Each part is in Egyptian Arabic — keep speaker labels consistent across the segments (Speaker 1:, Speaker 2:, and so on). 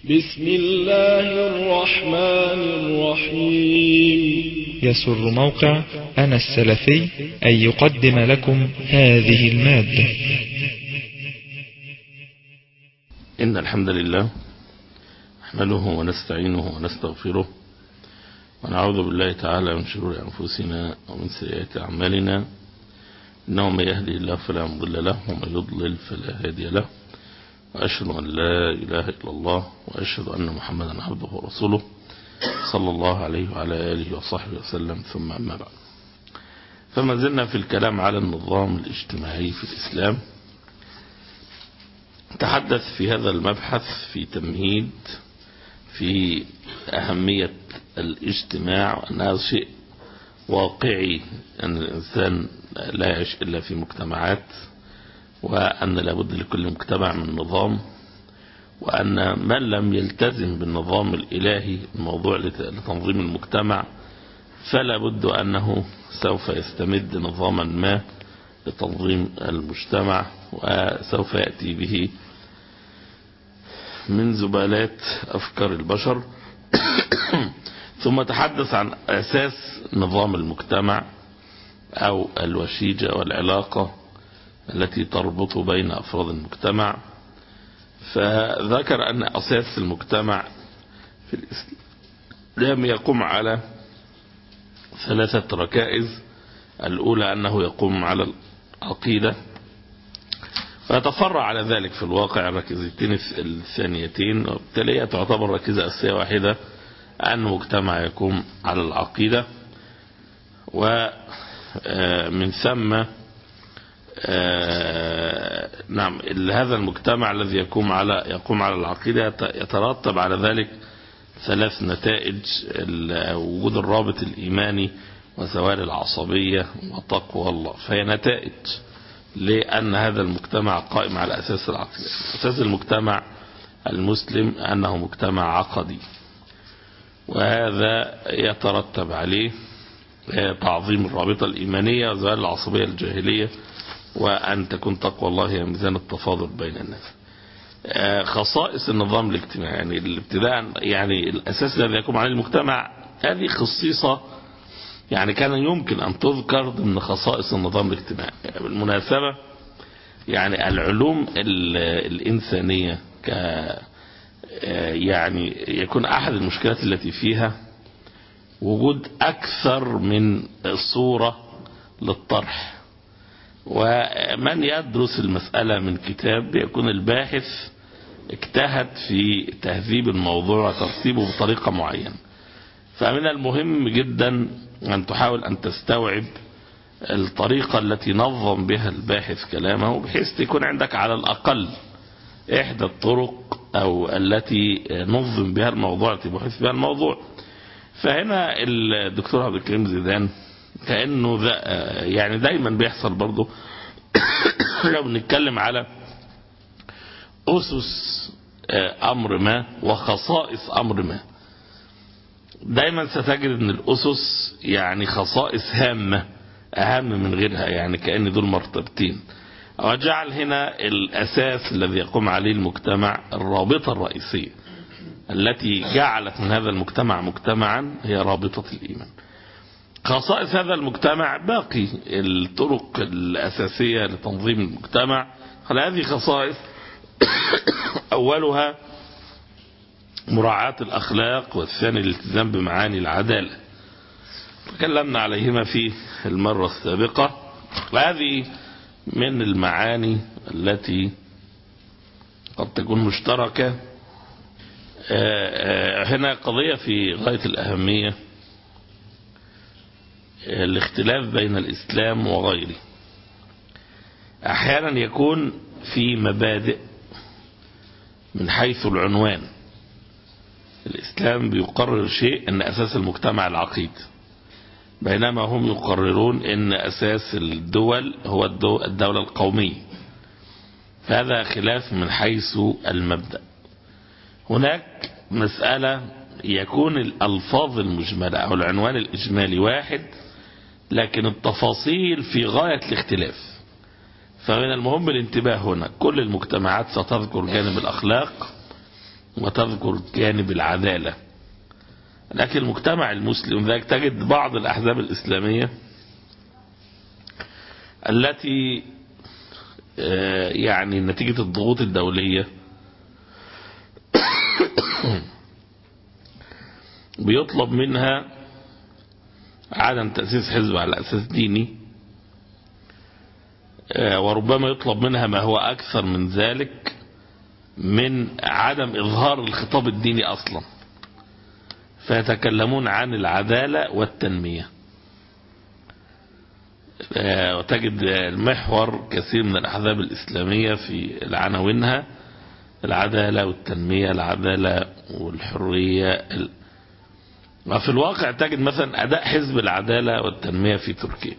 Speaker 1: بسم الله الرحمن الرحيم
Speaker 2: يسر موقع أنا السلفي أن يقدم لكم هذه المادة
Speaker 3: إن الحمد لله نحمده ونستعينه ونستغفره ونعوذ بالله تعالى من شرور أنفسنا ومن سيئات أعمالنا إنه من يهدي الله فلا مضل له ومن يضلل فلا هادي له وأشهد أن لا إله إلا الله وأشهد أن محمدا عبده ورسوله صلى الله عليه وعلى آله وصحبه وسلم ثم أما بعد فما زلنا في الكلام على النظام الاجتماعي في الإسلام تحدث في هذا المبحث في تمهيد في أهمية الاجتماع وأنها شيء واقعي أن الإنسان لا يعيش إلا في مجتمعات وأن لابد لكل مجتمع من نظام وأن من لم يلتزم بالنظام الإلهي الموضوع لتنظيم المجتمع فلا بد أنه سوف يستمد نظاما ما لتنظيم المجتمع وسوف يأتي به من زبالات أفكار البشر ثم تحدث عن أساس نظام المجتمع أو الوشيجة والعلاقة التي تربط بين أفراد المجتمع فذكر أن أساس المجتمع في الإسلام يقوم على ثلاثة ركائز الأولى أنه يقوم على العقيدة فيتفرع على ذلك في الواقع الركيزتين الثانيتين وبالتالي تعتبر ركيزة أساسية واحدة أن مجتمع يقوم على العقيدة ومن ثم نعم هذا المجتمع الذي يقوم على يقوم على العقيدة يترتب على ذلك ثلاث نتائج وجود الرابط الإيماني وزوال العصبية وتقوى الله فهي نتائج لأن هذا المجتمع قائم على أساس العقيدة أساس المجتمع المسلم أنه مجتمع عقدي وهذا يترتب عليه تعظيم الرابطة الإيمانية وزوال العصبية الجاهلية وأن تكون تقوى الله هي ميزان التفاضل بين الناس خصائص النظام الاجتماعي يعني الابتداء يعني الأساس الذي يقوم عليه المجتمع هذه خصيصة يعني كان يمكن أن تذكر ضمن خصائص النظام الاجتماعي بالمناسبة يعني العلوم الإنسانية ك يعني يكون أحد المشكلات التي فيها وجود أكثر من صورة للطرح ومن يدرس المسألة من كتاب يكون الباحث اجتهد في تهذيب الموضوع وترتيبه بطريقة معينة فمن المهم جدا أن تحاول أن تستوعب الطريقة التي نظم بها الباحث كلامه بحيث تكون عندك على الأقل إحدى الطرق أو التي نظم بها الموضوع التي بحث بها الموضوع فهنا الدكتور عبد الكريم زيدان كأنه يعني دايما بيحصل برضه لو بنتكلم على أسس أمر ما وخصائص أمر ما دايما ستجد ان الأسس يعني خصائص هامة أهم من غيرها يعني كأن دول مرتبطين وجعل هنا الأساس الذي يقوم عليه المجتمع الرابطة الرئيسية التي جعلت من هذا المجتمع مجتمعا هي رابطة الإيمان خصائص هذا المجتمع باقي الطرق الأساسية لتنظيم المجتمع هذه خصائص أولها مراعاة الأخلاق والثاني الالتزام بمعاني العدالة تكلمنا عليهما في المرة السابقة وهذه من المعاني التي قد تكون مشتركة هنا قضية في غاية الأهمية الاختلاف بين الإسلام وغيره أحيانا يكون في مبادئ من حيث العنوان الإسلام بيقرر شيء أن أساس المجتمع العقيد بينما هم يقررون أن أساس الدول هو الدولة القومية فهذا خلاف من حيث المبدأ هناك مسألة يكون الألفاظ المجملة أو العنوان الإجمالي واحد لكن التفاصيل في غاية الاختلاف فمن المهم الانتباه هنا كل المجتمعات ستذكر جانب الأخلاق وتذكر جانب العدالة لكن المجتمع المسلم ذاك تجد بعض الأحزاب الإسلامية التي يعني نتيجة الضغوط الدولية بيطلب منها عدم تأسيس حزب على أساس ديني وربما يطلب منها ما هو أكثر من ذلك من عدم إظهار الخطاب الديني أصلا فيتكلمون عن العدالة والتنمية وتجد المحور كثير من الأحزاب الإسلامية في عناوينها العدالة والتنمية العدالة والحرية وفي الواقع تجد مثلا أداء حزب العدالة والتنمية في تركيا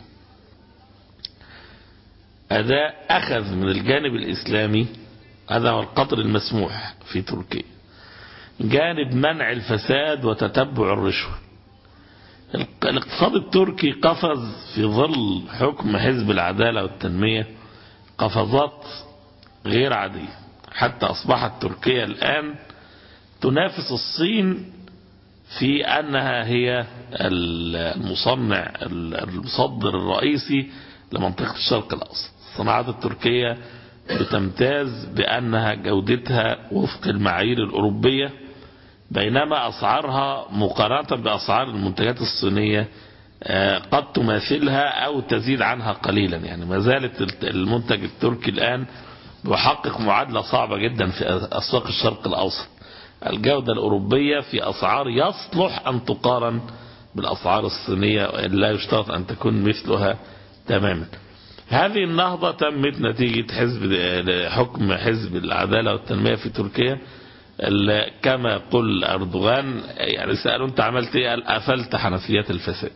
Speaker 3: أداء أخذ من الجانب الإسلامي هذا هو القطر المسموح في تركيا جانب منع الفساد وتتبع الرشوة الاقتصاد التركي قفز في ظل حكم حزب العدالة والتنمية قفزات غير عادية حتى أصبحت تركيا الآن تنافس الصين في أنها هي المصنع المصدر الرئيسي لمنطقة الشرق الأوسط الصناعات التركية بتمتاز بأنها جودتها وفق المعايير الأوروبية بينما أسعارها مقارنة بأسعار المنتجات الصينية قد تماثلها أو تزيد عنها قليلا يعني ما زالت المنتج التركي الآن يحقق معادلة صعبة جدا في أسواق الشرق الأوسط الجودة الأوروبية في أسعار يصلح أن تقارن بالأسعار الصينية لا يشترط أن تكون مثلها تماما هذه النهضة تمت نتيجة حزب حكم حزب العدالة والتنمية في تركيا كما يقول أردوغان يعني سألوا أنت عملت إيه قال قفلت حنفيات الفساد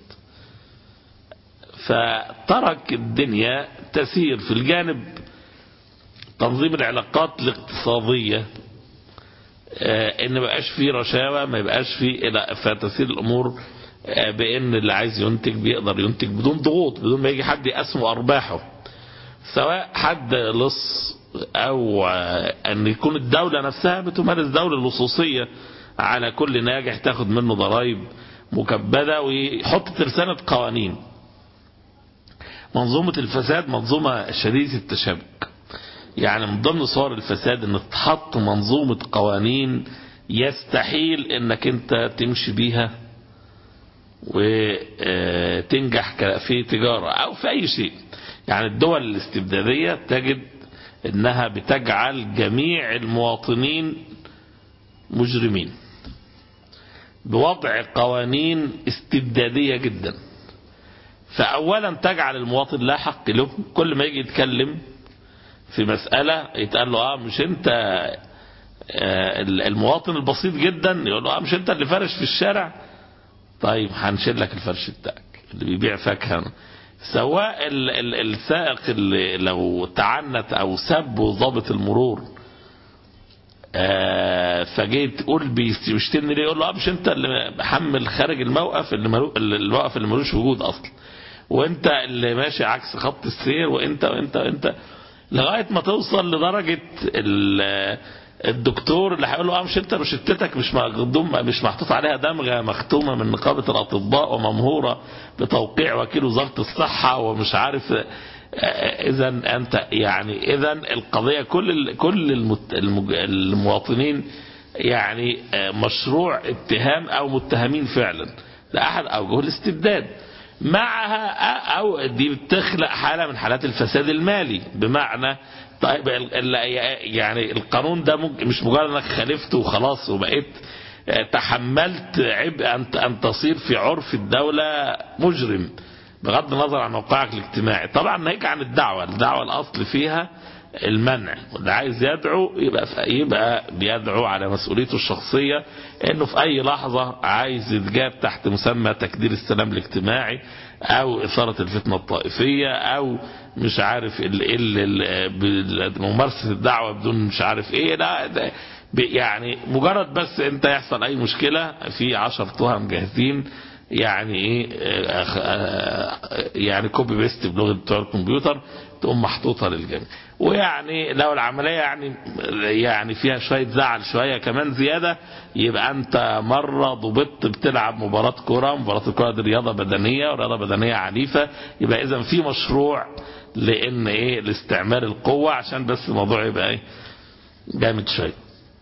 Speaker 3: فترك الدنيا تسير في الجانب تنظيم العلاقات الاقتصادية ان ما يبقاش فيه رشاوى ما يبقاش فيه فتسير الامور بان اللي عايز ينتج بيقدر ينتج بدون ضغوط بدون ما يجي حد يقسم ارباحه سواء حد لص او ان يكون الدولة نفسها بتمارس دولة لصوصية على كل ناجح تاخد منه ضرائب مكبدة ويحط ترسانة قوانين منظومة الفساد منظومة شديدة التشابك يعني من ضمن صور الفساد ان تحط منظومة قوانين يستحيل انك انت تمشي بيها وتنجح في تجارة او في اي شيء يعني الدول الاستبدادية تجد انها بتجعل جميع المواطنين مجرمين بوضع قوانين استبدادية جدا فاولا تجعل المواطن لا حق له كل ما يجي يتكلم في مسألة يتقال له اه مش انت آه المواطن البسيط جدا يقول له اه مش انت اللي فرش في الشارع طيب هنشيل لك الفرش بتاعك اللي بيبيع فاكهة سواء ال ال السائق اللي لو تعنت او سب ضابط المرور آه فجيت تقول بيشتمني ليه يقول له اه مش انت اللي محمل خارج الموقف اللي ملو الموقف اللي ملوش وجود اصلا وانت اللي ماشي عكس خط السير وانت وانت وانت لغاية ما توصل لدرجة الدكتور اللي هيقول له اه مش انت روشتتك مش مخدوم مش محطوط عليها دمغه مختومه من نقابه الاطباء وممهوره بتوقيع وكيل وزاره الصحه ومش عارف اذا انت يعني اذا القضيه كل كل المواطنين يعني مشروع اتهام او متهمين فعلا ده احد اوجه الاستبداد معها او دي بتخلق حاله من حالات الفساد المالي بمعنى طيب يعني القانون ده مش مجرد انك خالفته وخلاص وبقيت تحملت عبء ان تصير في عرف الدوله مجرم بغض النظر عن موقعك الاجتماعي طبعا ناهيك عن الدعوه الدعوه الاصل فيها المنع واللي عايز يدعو يبقى يبقى بيدعو على مسؤوليته الشخصيه انه في اي لحظه عايز يتجاب تحت مسمى تكدير السلام الاجتماعي او اثاره الفتنه الطائفيه او مش عارف ال ال ممارسه الدعوه بدون مش عارف ايه لا ده يعني مجرد بس انت يحصل اي مشكله في عشر تهم جاهزين يعني ايه آه، آه، يعني كوبي بيست بلغه بتوع الكمبيوتر تقوم محطوطه للجميع ويعني لو العمليه يعني يعني فيها شويه زعل شويه كمان زياده يبقى انت مره ضبطت بتلعب مباراه كوره مباراه الكوره دي رياضه بدنيه ورياضه بدنيه عنيفه يبقى اذا في مشروع لان ايه لاستعمال القوه عشان بس الموضوع يبقى ايه جامد شويه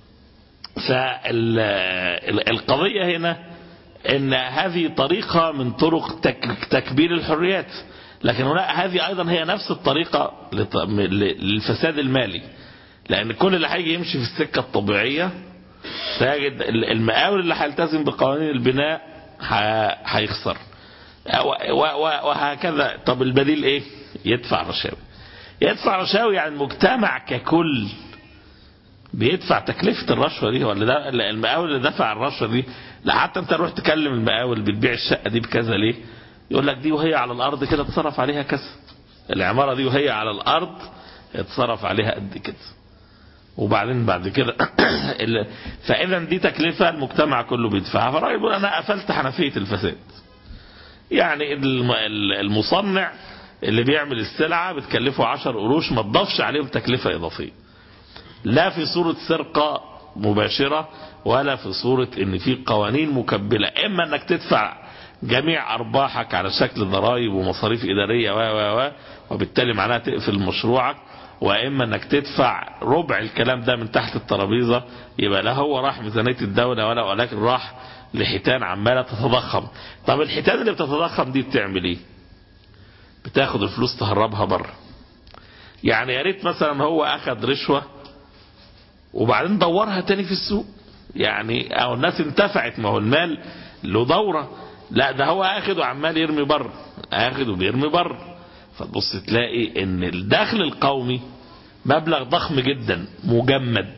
Speaker 3: فالقضيه هنا ان هذه طريقة من طرق تك تكبير الحريات لكن هنا هذه ايضا هي نفس الطريقة لط- م- ل- للفساد المالي لان كل اللي هيجي يمشي في السكة الطبيعية سيجد ال- المقاول اللي هيلتزم بقوانين البناء ه- هيخسر و- و- و- وهكذا طب البديل ايه يدفع رشاوي يدفع رشاوي يعني المجتمع ككل بيدفع تكلفة الرشوة دي ولا ده المقاول اللي دفع الرشوة دي لا حتى انت روح تكلم المقاول بتبيع الشقة دي بكذا ليه يقول لك دي وهي على الارض كده اتصرف عليها كذا العمارة دي وهي على الارض اتصرف عليها قد كده وبعدين بعد كده ال- فاذا دي تكلفة المجتمع كله بيدفعها فالراجل يقول انا قفلت حنفية الفساد يعني الم- ال- المصنع اللي بيعمل السلعة بتكلفه 10 قروش ما تضافش عليهم تكلفة اضافية لا في صورة سرقة مباشرة ولا في صورة ان في قوانين مكبلة اما انك تدفع جميع ارباحك على شكل ضرائب ومصاريف ادارية و و و وبالتالي معناها تقفل مشروعك واما انك تدفع ربع الكلام ده من تحت الترابيزة يبقى لا هو راح ميزانية الدولة ولا ولكن راح لحيتان عمالة تتضخم طب الحيتان اللي بتتضخم دي بتعمل ايه بتاخد الفلوس تهربها بره يعني يا ريت مثلا هو اخذ رشوه وبعدين دورها تاني في السوق يعني او الناس انتفعت ما هو المال له دورة لا ده هو اخد وعمال يرمي بره اخد وبيرمي بره فتبص تلاقي ان الدخل القومي مبلغ ضخم جدا مجمد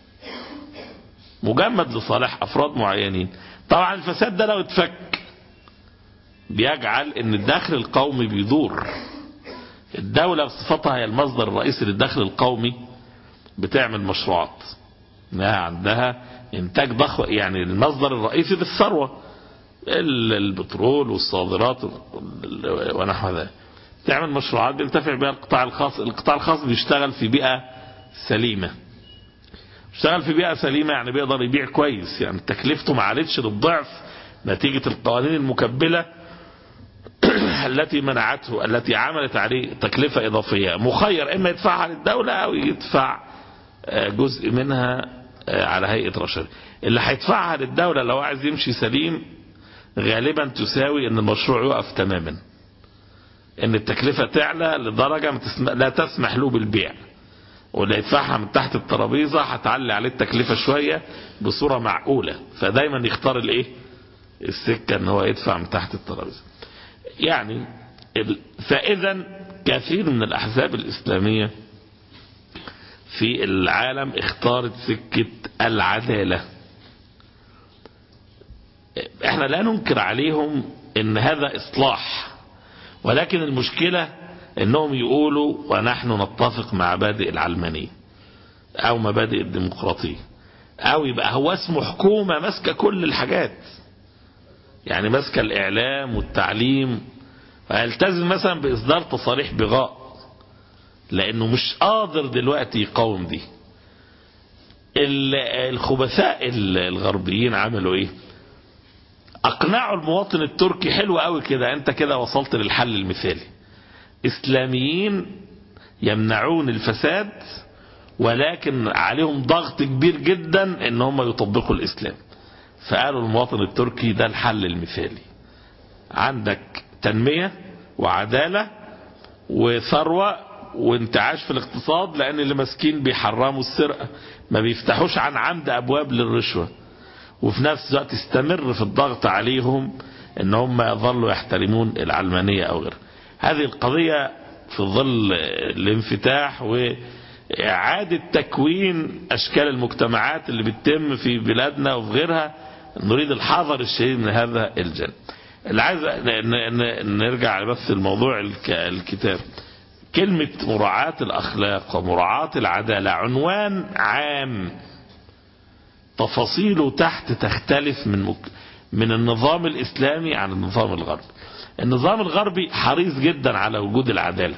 Speaker 3: مجمد لصالح افراد معينين طبعا الفساد ده لو اتفك بيجعل ان الدخل القومي بيدور الدولة بصفتها هي المصدر الرئيسي للدخل القومي بتعمل مشروعات انها عندها انتاج ضخم يعني المصدر الرئيسي للثروه ال- البترول والصادرات وال- ونحو ذلك تعمل مشروعات بينتفع بها القطاع الخاص القطاع الخاص بيشتغل في بيئه سليمه اشتغل في بيئه سليمه يعني بيقدر يبيع كويس يعني تكلفته ما عادتش للضعف نتيجه القوانين المكبله التي منعته التي عملت عليه تكلفة إضافية مخير إما يدفعها للدولة أو يدفع آه، جزء منها آه، على هيئة رشد اللي هيدفعها للدولة لو عايز يمشي سليم غالبا تساوي ان المشروع يقف تماما ان التكلفة تعلى لدرجة ما تسم- لا تسمح له بالبيع واللي يدفعها من تحت الترابيزة هتعلي عليه التكلفة شوية بصورة معقولة فدايما يختار الايه السكة ان هو يدفع من تحت الترابيزة يعني ال- فاذا كثير من الاحزاب الاسلامية في العالم اختارت سكة العدالة احنا لا ننكر عليهم ان هذا اصلاح ولكن المشكلة انهم يقولوا ونحن نتفق مع مبادئ العلمانية او مبادئ الديمقراطية او يبقى هو اسمه حكومة ماسكة كل الحاجات يعني ماسكة الاعلام والتعليم فيلتزم مثلا باصدار تصاريح بغاء لانه مش قادر دلوقتي يقاوم دي ال- الخبثاء ال- الغربيين عملوا ايه اقنعوا المواطن التركي حلو قوي كده انت كده وصلت للحل المثالي اسلاميين يمنعون الفساد ولكن عليهم ضغط كبير جدا ان هم يطبقوا الاسلام فقالوا المواطن التركي ده الحل المثالي عندك تنمية وعدالة وثروة وانتعاش في الاقتصاد لان اللي ماسكين بيحرموا السرقة ما بيفتحوش عن عمد ابواب للرشوة وفي نفس الوقت استمر في الضغط عليهم ان هم يظلوا يحترمون العلمانية او غيرها هذه القضية في ظل الانفتاح وإعادة تكوين أشكال المجتمعات اللي بتتم في بلادنا وفي غيرها نريد الحذر الشديد من هذا الجانب اللي عايز ن- ن- نرجع بس الموضوع الك- الكتاب كلمة مراعاة الأخلاق ومراعاة العدالة عنوان عام تفاصيله تحت تختلف من مك... من النظام الإسلامي عن النظام الغربي النظام الغربي حريص جدا على وجود العدالة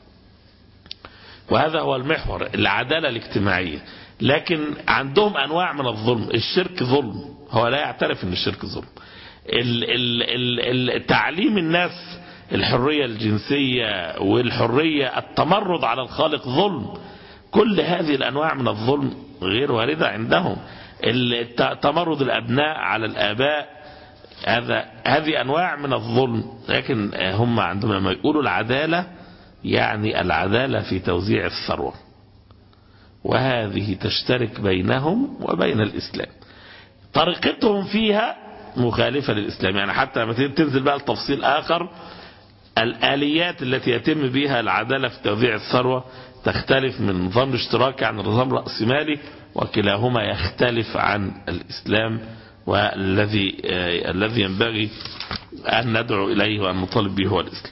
Speaker 3: وهذا هو المحور العدالة الاجتماعية لكن عندهم أنواع من الظلم الشرك ظلم هو لا يعترف أن الشرك ظلم ال- ال- ال- ال- تعليم الناس الحرية الجنسية والحرية التمرد على الخالق ظلم كل هذه الأنواع من الظلم غير واردة عندهم الت- تمرد الأبناء على الآباء هذا هذه أنواع من الظلم لكن هم عندهم لما يقولوا العدالة يعني العدالة في توزيع الثروة وهذه تشترك بينهم وبين الإسلام طريقتهم فيها مخالفة للإسلام يعني حتى لما تنزل بقى التفصيل آخر الآليات التي يتم بها العدالة في توزيع الثروة تختلف من نظام اشتراكي عن النظام الرأسمالي وكلاهما يختلف عن الإسلام والذي آه الذي ينبغي أن ندعو إليه وأن نطالب به هو الإسلام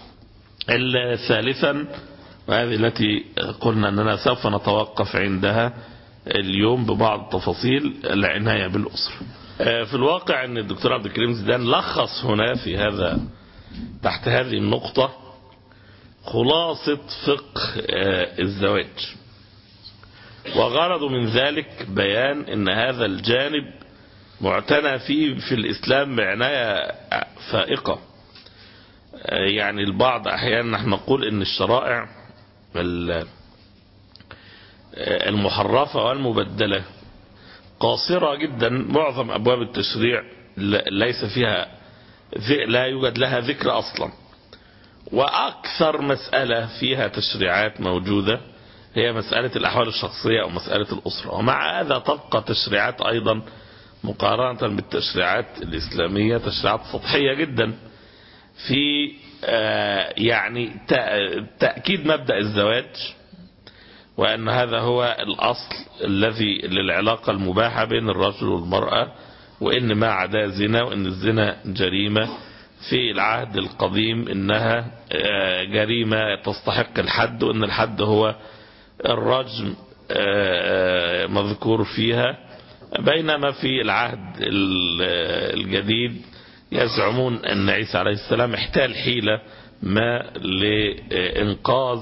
Speaker 3: ثالثا وهذه التي قلنا أننا سوف نتوقف عندها اليوم ببعض التفاصيل العناية بالأسرة في الواقع أن الدكتور عبد الكريم زيدان لخص هنا في هذا تحت هذه النقطة خلاصة فقه الزواج وغرض من ذلك بيان أن هذا الجانب معتنى فيه في الإسلام بعناية فائقة يعني البعض أحيانا نحن نقول أن الشرائع المحرفة والمبدلة قاصرة جدا معظم أبواب التشريع ليس فيها لا يوجد لها ذكر أصلا وأكثر مسألة فيها تشريعات موجودة هي مسألة الأحوال الشخصية أو مسألة الأسرة ومع هذا تبقى تشريعات أيضا مقارنة بالتشريعات الإسلامية تشريعات سطحية جدا في يعني تأكيد مبدأ الزواج وأن هذا هو الأصل الذي للعلاقة المباحة بين الرجل والمرأة وإن ما عدا زنا وإن الزنا جريمة في العهد القديم إنها جريمة تستحق الحد وإن الحد هو الرجم مذكور فيها بينما في العهد الجديد يزعمون أن عيسى عليه السلام احتال حيلة ما لإنقاذ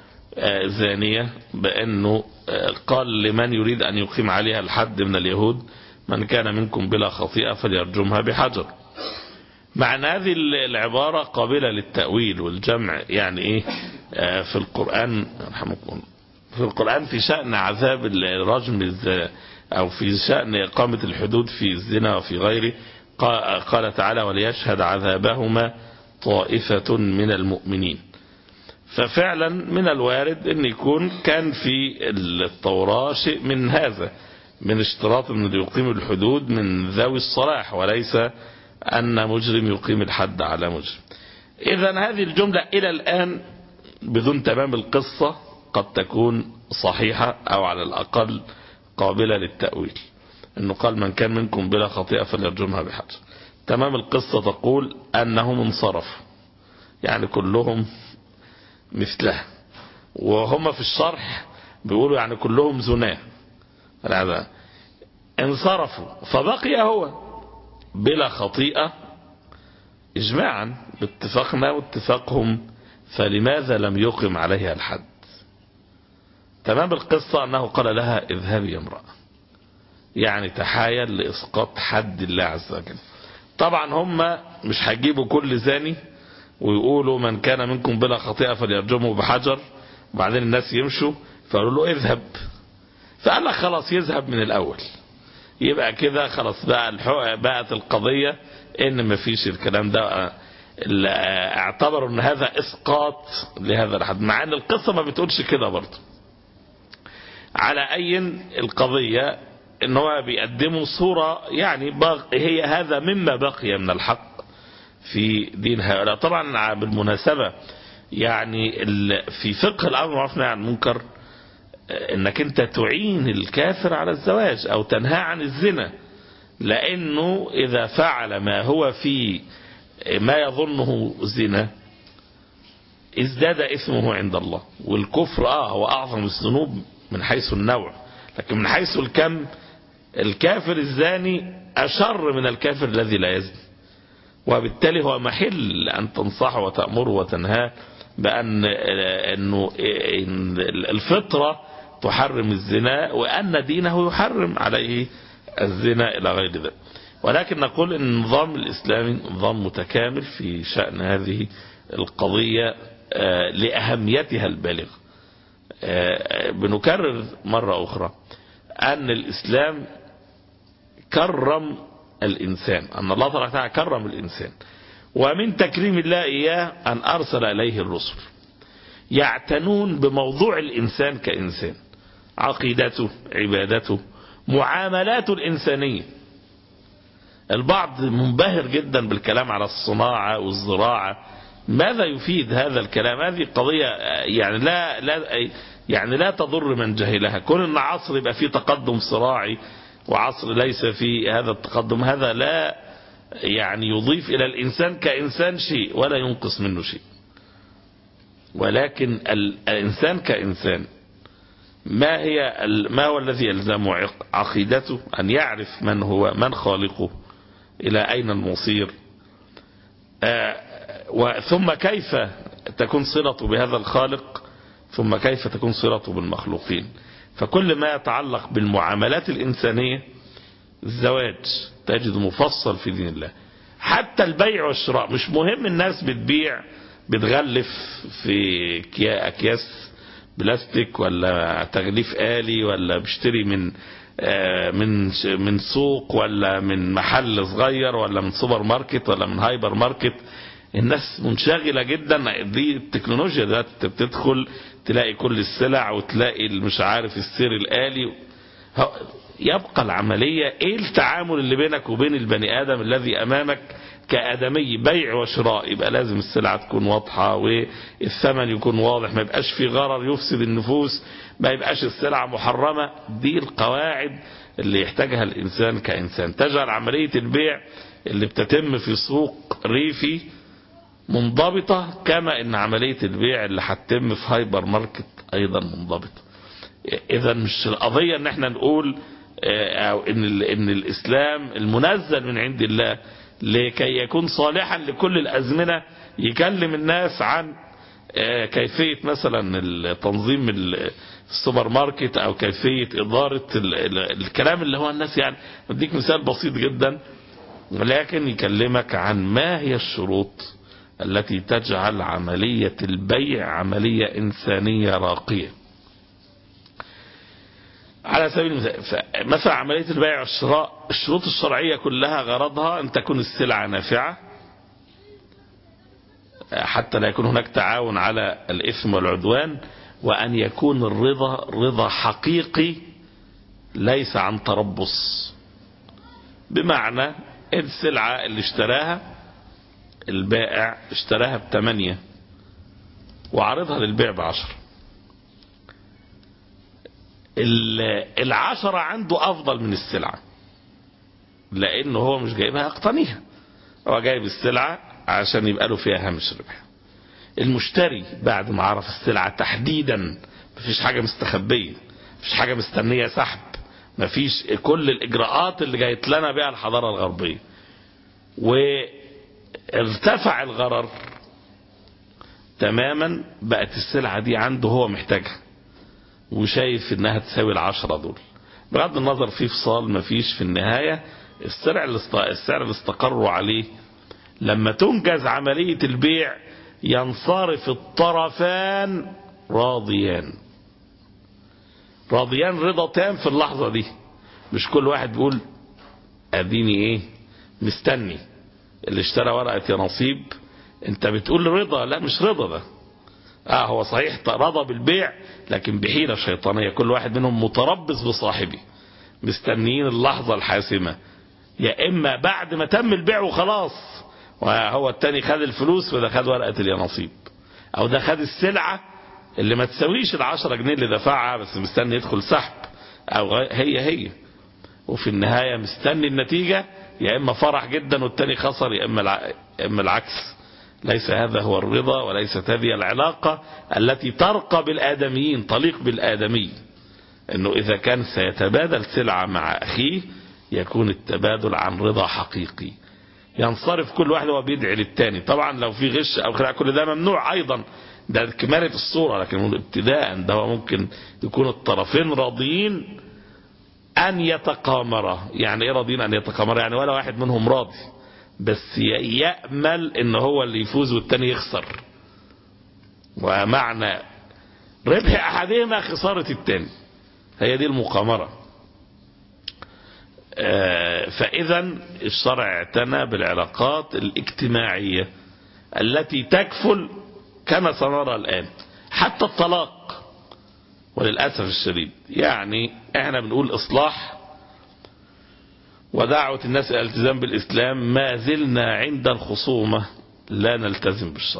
Speaker 3: زانية بأنه قال لمن يريد أن يقيم عليها الحد من اليهود من كان منكم بلا خطيئة فليرجمها بحجر مع أن هذه العبارة قابلة للتأويل والجمع يعني إيه في القرآن رحمكم في القرآن في شأن عذاب الرجم أو في شأن إقامة الحدود في الزنا وفي غيره قال تعالى وليشهد عذابهما طائفة من المؤمنين ففعلا من الوارد أن يكون كان في التوراة شيء من هذا من اشتراط أن يقيم الحدود من ذوي الصلاح وليس أن مجرم يقيم الحد على مجرم إذا هذه الجملة إلى الآن بدون تمام القصة قد تكون صحيحة أو على الأقل قابلة للتأويل أنه قال من كان منكم بلا خطيئة فليرجمها بحجر تمام القصة تقول أنهم انصرفوا يعني كلهم مثله وهم في الشرح بيقولوا يعني كلهم زناه هذا انصرفوا فبقي هو بلا خطيئة إجماعا باتفاقنا واتفاقهم فلماذا لم يقم عليها الحد تمام القصة أنه قال لها اذهبي يا امرأة يعني تحايل لإسقاط حد الله عز وجل طبعا هم مش هيجيبوا كل زاني ويقولوا من كان منكم بلا خطيئة فليرجمه بحجر وبعدين الناس يمشوا فقالوا له اذهب فقال لك خلاص يذهب من الأول يبقى كده خلاص بقى بقت القضية ان مفيش الكلام ده اعتبروا ان هذا اسقاط لهذا الحد مع ان القصة ما بتقولش كده برضه على اي القضية ان هو بيقدموا صورة يعني هي هذا مما بقي من الحق في دين هؤلاء طبعا بالمناسبة يعني في فقه الامر معروف عن المنكر انك انت تعين الكافر على الزواج او تنهى عن الزنا لانه اذا فعل ما هو في ما يظنه زنا ازداد اسمه عند الله والكفر اه هو اعظم الذنوب من حيث النوع لكن من حيث الكم الكافر الزاني أشر من الكافر الذي لا يزني وبالتالي هو محل أن تنصحه وتأمره وتنهاه بأن أنه إن الفطرة تحرم الزنا وأن دينه يحرم عليه الزنا إلى غير ذلك ولكن نقول أن النظام الإسلامي نظام متكامل في شأن هذه القضية لأهميتها البالغة بنكرر مرة أخرى أن الإسلام كرم الإنسان أن الله تعالى وتعالى كرم الإنسان ومن تكريم الله إياه أن أرسل إليه الرسل يعتنون بموضوع الإنسان كإنسان عقيدته عبادته معاملاته الإنسانية البعض منبهر جدا بالكلام على الصناعة والزراعة ماذا يفيد هذا الكلام هذه قضية يعني لا, لا يعني لا تضر من جهلها كون ان عصر يبقى فيه تقدم صراعي وعصر ليس فيه هذا التقدم هذا لا يعني يضيف الى الانسان كانسان شيء ولا ينقص منه شيء ولكن الانسان كانسان ما هي ما هو الذي يلزم عقيدته ان يعرف من هو من خالقه الى اين المصير ثم كيف تكون صلته بهذا الخالق ثم كيف تكون صلته بالمخلوقين فكل ما يتعلق بالمعاملات الإنسانية الزواج تجد مفصل في دين الله حتى البيع والشراء مش مهم الناس بتبيع بتغلف في أكياس بلاستيك ولا تغليف آلي ولا بيشتري من من من سوق ولا من محل صغير ولا من سوبر ماركت ولا من هايبر ماركت الناس منشغلة جدا دي التكنولوجيا ده بتدخل تلاقي كل السلع وتلاقي مش عارف السير الآلي يبقى العملية ايه التعامل اللي بينك وبين البني آدم الذي أمامك كآدمي بيع وشراء يبقى لازم السلعة تكون واضحة والثمن يكون واضح ما يبقاش في غرر يفسد النفوس ما يبقاش السلعة محرمة دي القواعد اللي يحتاجها الإنسان كإنسان تجعل عملية البيع اللي بتتم في سوق ريفي منضبطة كما ان عملية البيع اللي هتتم في هايبر ماركت ايضا منضبطة اذا مش القضية ان احنا نقول او ان, إن الاسلام المنزل من عند الله لكي يكون صالحا لكل الازمنة يكلم الناس عن كيفية مثلا تنظيم السوبر ماركت او كيفية ادارة الكلام اللي هو الناس يعني اديك مثال بسيط جدا ولكن يكلمك عن ما هي الشروط التي تجعل عملية البيع عملية إنسانية راقية على سبيل المثال مثلا عملية البيع والشراء الشروط الشرعية كلها غرضها أن تكون السلعة نافعة حتى لا يكون هناك تعاون على الإثم والعدوان وأن يكون الرضا رضا حقيقي ليس عن تربص بمعنى السلعة اللي اشتراها البائع اشتراها بثمانية وعرضها للبيع بعشر العشرة عنده أفضل من السلعة لأنه هو مش جايبها يقتنيها هو جايب السلعة عشان يبقى له فيها هامش ربح المشتري بعد ما عرف السلعة تحديدا مفيش حاجة مستخبية مفيش حاجة مستنية سحب مفيش كل الإجراءات اللي جايت لنا بها الحضارة الغربية وارتفع الغرر تماما بقت السلعة دي عنده هو محتاجها وشايف انها تساوي العشرة دول بغض النظر في فصال مفيش في النهاية السعر اللي السعر اللي استقروا عليه لما تنجز عملية البيع ينصرف الطرفان راضيان راضيان رضا تام في اللحظة دي مش كل واحد بيقول اديني ايه مستني اللي اشترى ورقة يا نصيب انت بتقول رضا لا مش رضا ده اه هو صحيح رضى بالبيع لكن بحيلة شيطانية كل واحد منهم متربص بصاحبه مستنيين اللحظة الحاسمة يا اما بعد ما تم البيع وخلاص وهو التاني خد الفلوس وده خد ورقة اليانصيب او ده خد السلعة اللي ما تساويش العشرة جنيه اللي دفعها بس مستني يدخل سحب او هي هي وفي النهاية مستني النتيجة يا اما فرح جدا والتاني خسر يا اما اما العكس ليس هذا هو الرضا وليست هذه العلاقة التي ترقى بالآدميين تليق بالآدمي انه اذا كان سيتبادل سلعة مع اخيه يكون التبادل عن رضا حقيقي ينصرف كل واحد وهو بيدعي للتاني طبعا لو في غش او خداع كل ده ممنوع ايضا ده كمالة الصورة لكن ابتداء ده هو ممكن يكون الطرفين راضيين ان يتقامرا يعني ايه راضيين ان يتقامرا يعني ولا واحد منهم راضي بس يأمل ان هو اللي يفوز والتاني يخسر ومعنى ربح احدهما خسارة التاني هي دي المقامرة فاذا الشرع اعتنى بالعلاقات الاجتماعية التي تكفل كما سنرى الان حتى الطلاق وللأسف الشديد يعني احنا بنقول اصلاح ودعوة الناس الى الالتزام بالاسلام ما زلنا عند الخصومة لا نلتزم بالشرع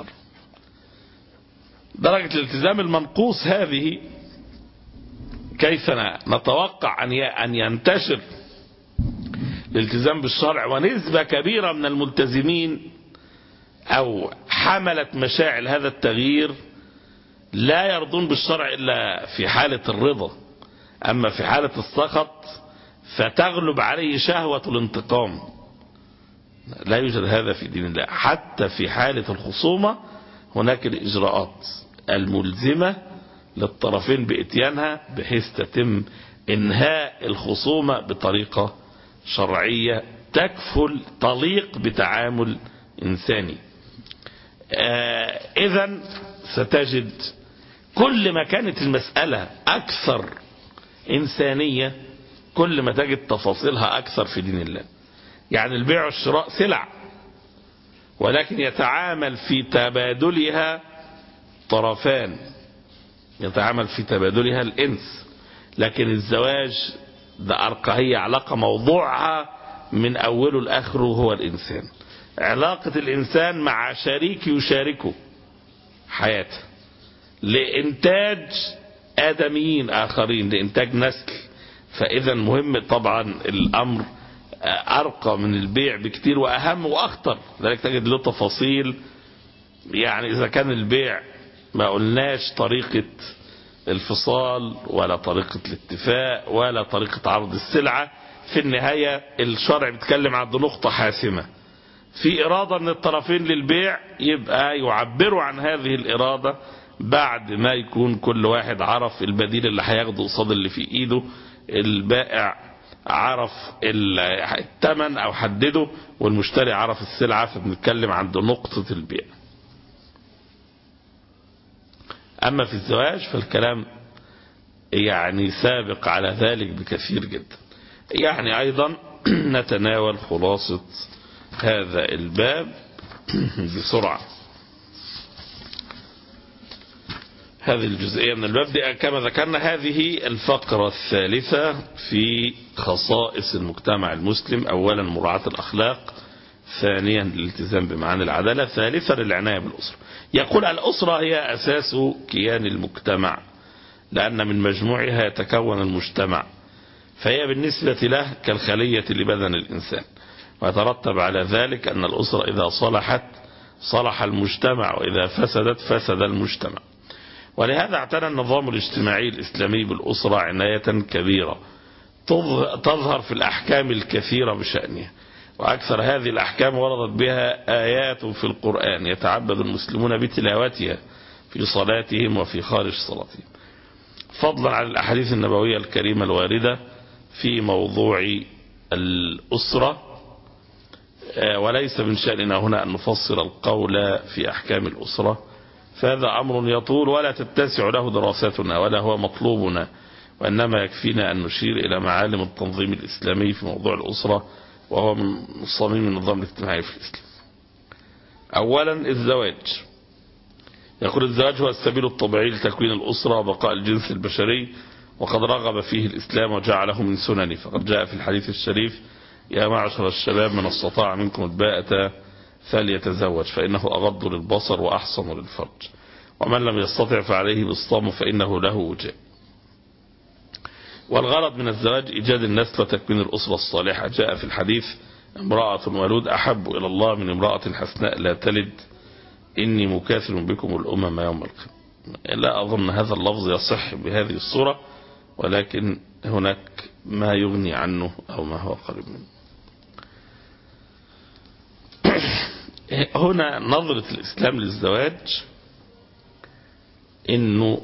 Speaker 3: درجة الالتزام المنقوص هذه كيف نتوقع أن ينتشر الالتزام بالشرع ونسبة كبيرة من الملتزمين أو حملت مشاعل هذا التغيير لا يرضون بالشرع إلا في حالة الرضا أما في حالة السخط فتغلب عليه شهوة الانتقام لا يوجد هذا في دين الله حتى في حالة الخصومة هناك الإجراءات الملزمة للطرفين بإتيانها بحيث تتم إنهاء الخصومة بطريقة شرعية تكفل تليق بتعامل إنساني آه إذا ستجد كل ما كانت المسألة أكثر إنسانية كل ما تجد تفاصيلها أكثر في دين الله يعني البيع والشراء سلع ولكن يتعامل في تبادلها طرفان يتعامل في تبادلها الإنس لكن الزواج ده أرقى هي علاقة موضوعها من أوله لآخره هو الإنسان علاقة الإنسان مع شريك يشاركه حياته لإنتاج آدميين آخرين لإنتاج نسل فإذا مهم طبعا الأمر أرقى من البيع بكتير وأهم وأخطر ذلك تجد له تفاصيل يعني إذا كان البيع ما قلناش طريقة الفصال ولا طريقة الاتفاق ولا طريقة عرض السلعة في النهاية الشرع بيتكلم عن نقطة حاسمة في إرادة من الطرفين للبيع يبقى يعبروا عن هذه الإرادة بعد ما يكون كل واحد عرف البديل اللي هياخده قصاد اللي في إيده البائع عرف الثمن أو حدده والمشتري عرف السلعة فبنتكلم عند نقطة البيع أما في الزواج فالكلام يعني سابق على ذلك بكثير جدا يعني أيضا نتناول خلاصة هذا الباب بسرعة هذه الجزئية من الباب دي كما ذكرنا هذه الفقرة الثالثة في خصائص المجتمع المسلم أولا مراعاة الأخلاق ثانيا الالتزام بمعاني العدالة ثالثا العناية بالأسرة يقول الأسرة هي أساس كيان المجتمع لأن من مجموعها يتكون المجتمع فهي بالنسبة له كالخلية لبدن الإنسان ويترتب على ذلك أن الأسرة إذا صلحت صلح المجتمع وإذا فسدت فسد المجتمع ولهذا اعتنى النظام الاجتماعي الإسلامي بالأسرة عناية كبيرة تظهر في الأحكام الكثيرة بشأنها وأكثر هذه الأحكام وردت بها آيات في القرآن يتعبد المسلمون بتلاوتها في صلاتهم وفي خارج صلاتهم فضلا عن الأحاديث النبوية الكريمة الواردة في موضوع الأسرة وليس من شأننا هنا أن نفصل القول في أحكام الأسرة فهذا أمر يطول ولا تتسع له دراستنا ولا هو مطلوبنا وإنما يكفينا أن نشير إلى معالم التنظيم الإسلامي في موضوع الأسرة وهو من صميم النظام الاجتماعي في الإسلام أولا الزواج يقول الزواج هو السبيل الطبيعي لتكوين الأسرة وبقاء الجنس البشري وقد رغب فيه الإسلام وجعله من سننه فقد جاء في الحديث الشريف يا معشر الشباب من استطاع منكم الباءة فليتزوج فإنه أغض للبصر وأحصن للفرج ومن لم يستطع فعليه بالصوم فإنه له وجاء والغرض من الزواج إيجاد النسل وتكوين الأسرة الصالحة جاء في الحديث امرأة ولود أحب إلى الله من امرأة حسناء لا تلد إني مكاثر بكم الأمم يوم القيامة لا أظن هذا اللفظ يصح بهذه الصورة ولكن هناك ما يغني عنه أو ما هو قريب منه هنا نظرة الإسلام للزواج إنه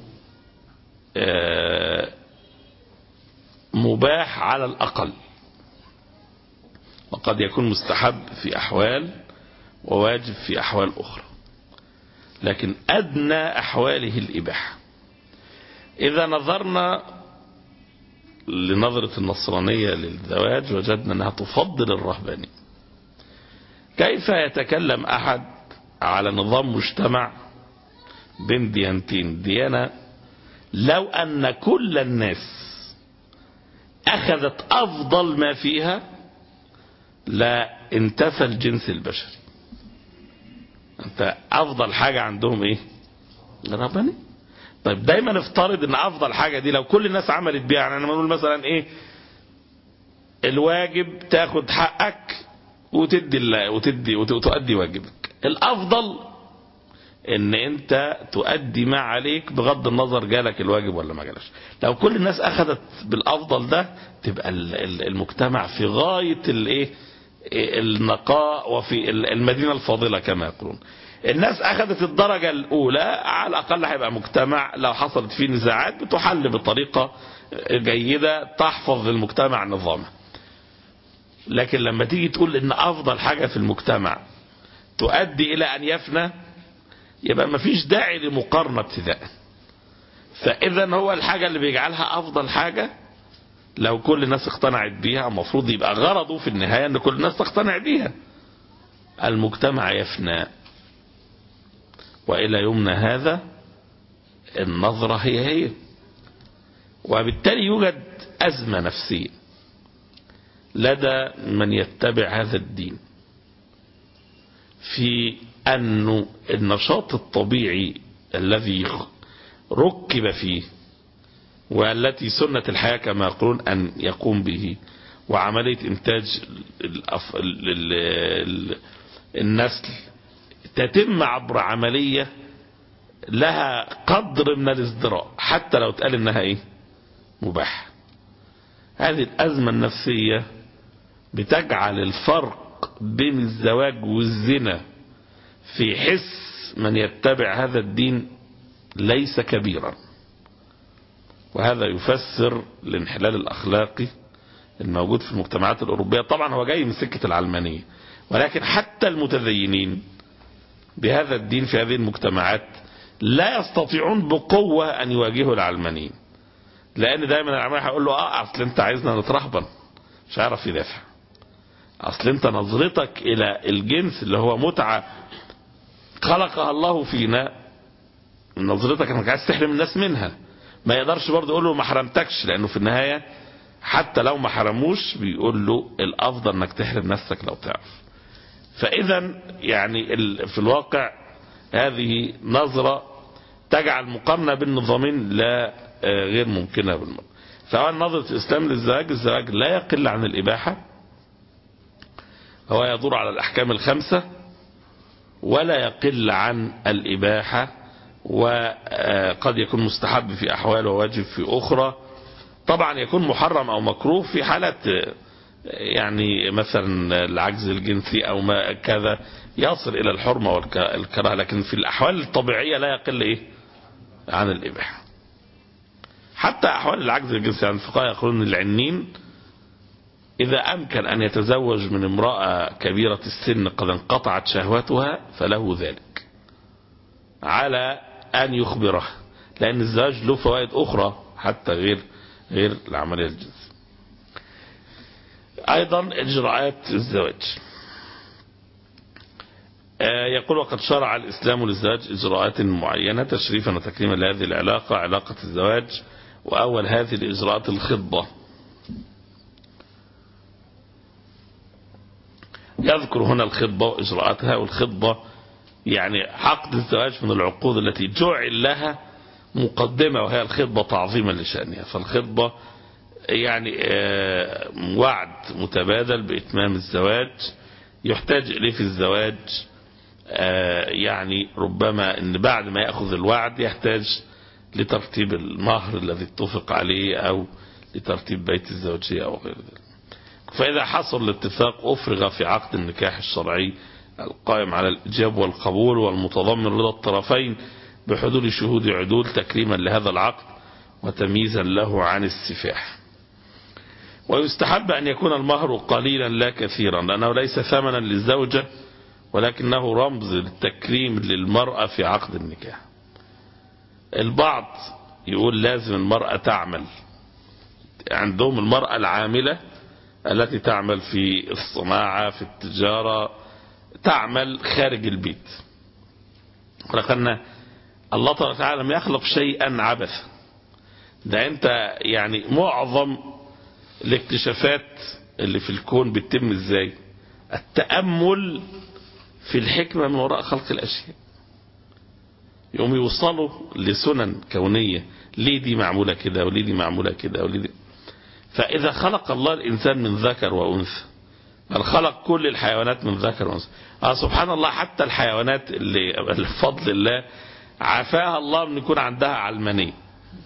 Speaker 3: مباح على الأقل وقد يكون مستحب في أحوال وواجب في أحوال أخرى لكن أدنى أحواله الإباحة إذا نظرنا لنظرة النصرانية للزواج وجدنا أنها تفضل الرهبانية كيف يتكلم أحد على نظام مجتمع بين ديانتين ديانة لو أن كل الناس أخذت أفضل ما فيها لا انتفى الجنس البشري انت افضل حاجة عندهم ايه ربنا طيب دايما افترض ان افضل حاجة دي لو كل الناس عملت بيها يعني انا بنقول مثلا ايه الواجب تاخد حقك وتدي الله وتدي وتؤدي واجبك الافضل ان انت تؤدي ما عليك بغض النظر جالك الواجب ولا ما جالش لو كل الناس اخذت بالافضل ده تبقى المجتمع في غاية الايه النقاء وفي المدينة الفاضلة كما يقولون الناس أخذت الدرجة الأولى على الأقل هيبقى مجتمع لو حصلت فيه نزاعات بتحل بطريقة جيدة تحفظ للمجتمع نظامه لكن لما تيجي تقول إن أفضل حاجة في المجتمع تؤدي إلى أن يفنى يبقى ما فيش داعي لمقارنة ابتداء فإذا هو الحاجة اللي بيجعلها أفضل حاجة لو كل الناس اقتنعت بيها المفروض يبقى غرضه في النهاية ان كل الناس تقتنع بيها المجتمع يفنى وإلى يومنا هذا النظرة هي هي وبالتالي يوجد أزمة نفسية لدى من يتبع هذا الدين في أن النشاط الطبيعي الذي ركب فيه والتي سنة الحياة كما يقولون أن يقوم به وعملية إنتاج الأف... ال... ال... النسل تتم عبر عملية لها قدر من الازدراء حتى لو اتقال انها ايه مباح هذه الأزمة النفسية بتجعل الفرق بين الزواج والزنا في حس من يتبع هذا الدين ليس كبيرا وهذا يفسر الانحلال الأخلاقي الموجود في المجتمعات الأوروبية طبعا هو جاي من سكة العلمانية ولكن حتى المتدينين بهذا الدين في هذه المجتمعات لا يستطيعون بقوة أن يواجهوا العلمانيين لأن دايما العلماني هيقول له اه أصل أنت عايزنا نترهبن مش هيعرف يدافع أصل أنت نظرتك إلى الجنس اللي هو متعة خلقها الله فينا نظرتك انك عايز تحرم الناس منها ما يقدرش برضه يقول له ما حرمتكش لانه في النهاية حتى لو ما حرموش بيقول له الافضل انك تحرم نفسك لو تعرف فاذا يعني في الواقع هذه نظرة تجعل مقارنة بين نظامين لا غير ممكنة بالمرة فأول نظرة الإسلام للزواج الزواج لا يقل عن الإباحة هو يدور على الأحكام الخمسة ولا يقل عن الإباحة وقد يكون مستحب في أحوال وواجب في أخرى طبعا يكون محرم أو مكروه في حالات يعني مثلا العجز الجنسي أو ما كذا يصل إلى الحرمة والكراهة لكن في الأحوال الطبيعية لا يقل إيه عن الإباحة حتى أحوال العجز الجنسي عن الفقهاء يقولون العنين إذا أمكن أن يتزوج من امرأة كبيرة السن قد انقطعت شهوتها فله ذلك على أن يخبره لأن الزواج له فوائد أخرى حتى غير غير العملية الجنسية أيضا إجراءات الزواج يقول وقد شرع الإسلام للزواج إجراءات معينة تشريفا وتكريما لهذه العلاقة علاقة الزواج وأول هذه الإجراءات الخطبة يذكر هنا الخطبة وإجراءاتها والخطبة يعني عقد الزواج من العقود التي جعل لها مقدمة وهي الخطبة تعظيما لشأنها فالخطبة يعني وعد متبادل بإتمام الزواج يحتاج إليه في الزواج يعني ربما ان بعد ما يأخذ الوعد يحتاج لترتيب المهر الذي اتفق عليه أو لترتيب بيت الزوجية أو غير ذلك فإذا حصل الاتفاق أفرغ في عقد النكاح الشرعي القائم على الإجاب والقبول والمتضمن رضا الطرفين بحضور شهود عدول تكريما لهذا العقد وتمييزا له عن السفاح ويستحب أن يكون المهر قليلا لا كثيرا لأنه ليس ثمنا للزوجة ولكنه رمز للتكريم للمرأة في عقد النكاح البعض يقول لازم المرأة تعمل عندهم المرأة العاملة التي تعمل في الصناعة في التجارة تعمل خارج البيت ولكن الله تعالى لم يخلق شيئا عبثا ده انت يعني معظم الاكتشافات اللي في الكون بتتم ازاي التأمل في الحكمة من وراء خلق الأشياء يوم يوصلوا لسنن كونية ليه دي معمولة كده وليه دي معمولة كده وليه دي فإذا خلق الله الإنسان من ذكر وأنثى بل خلق كل الحيوانات من ذكر وأنثى آه سبحان الله حتى الحيوانات اللي بفضل الله عافاها الله من يكون عندها علمانية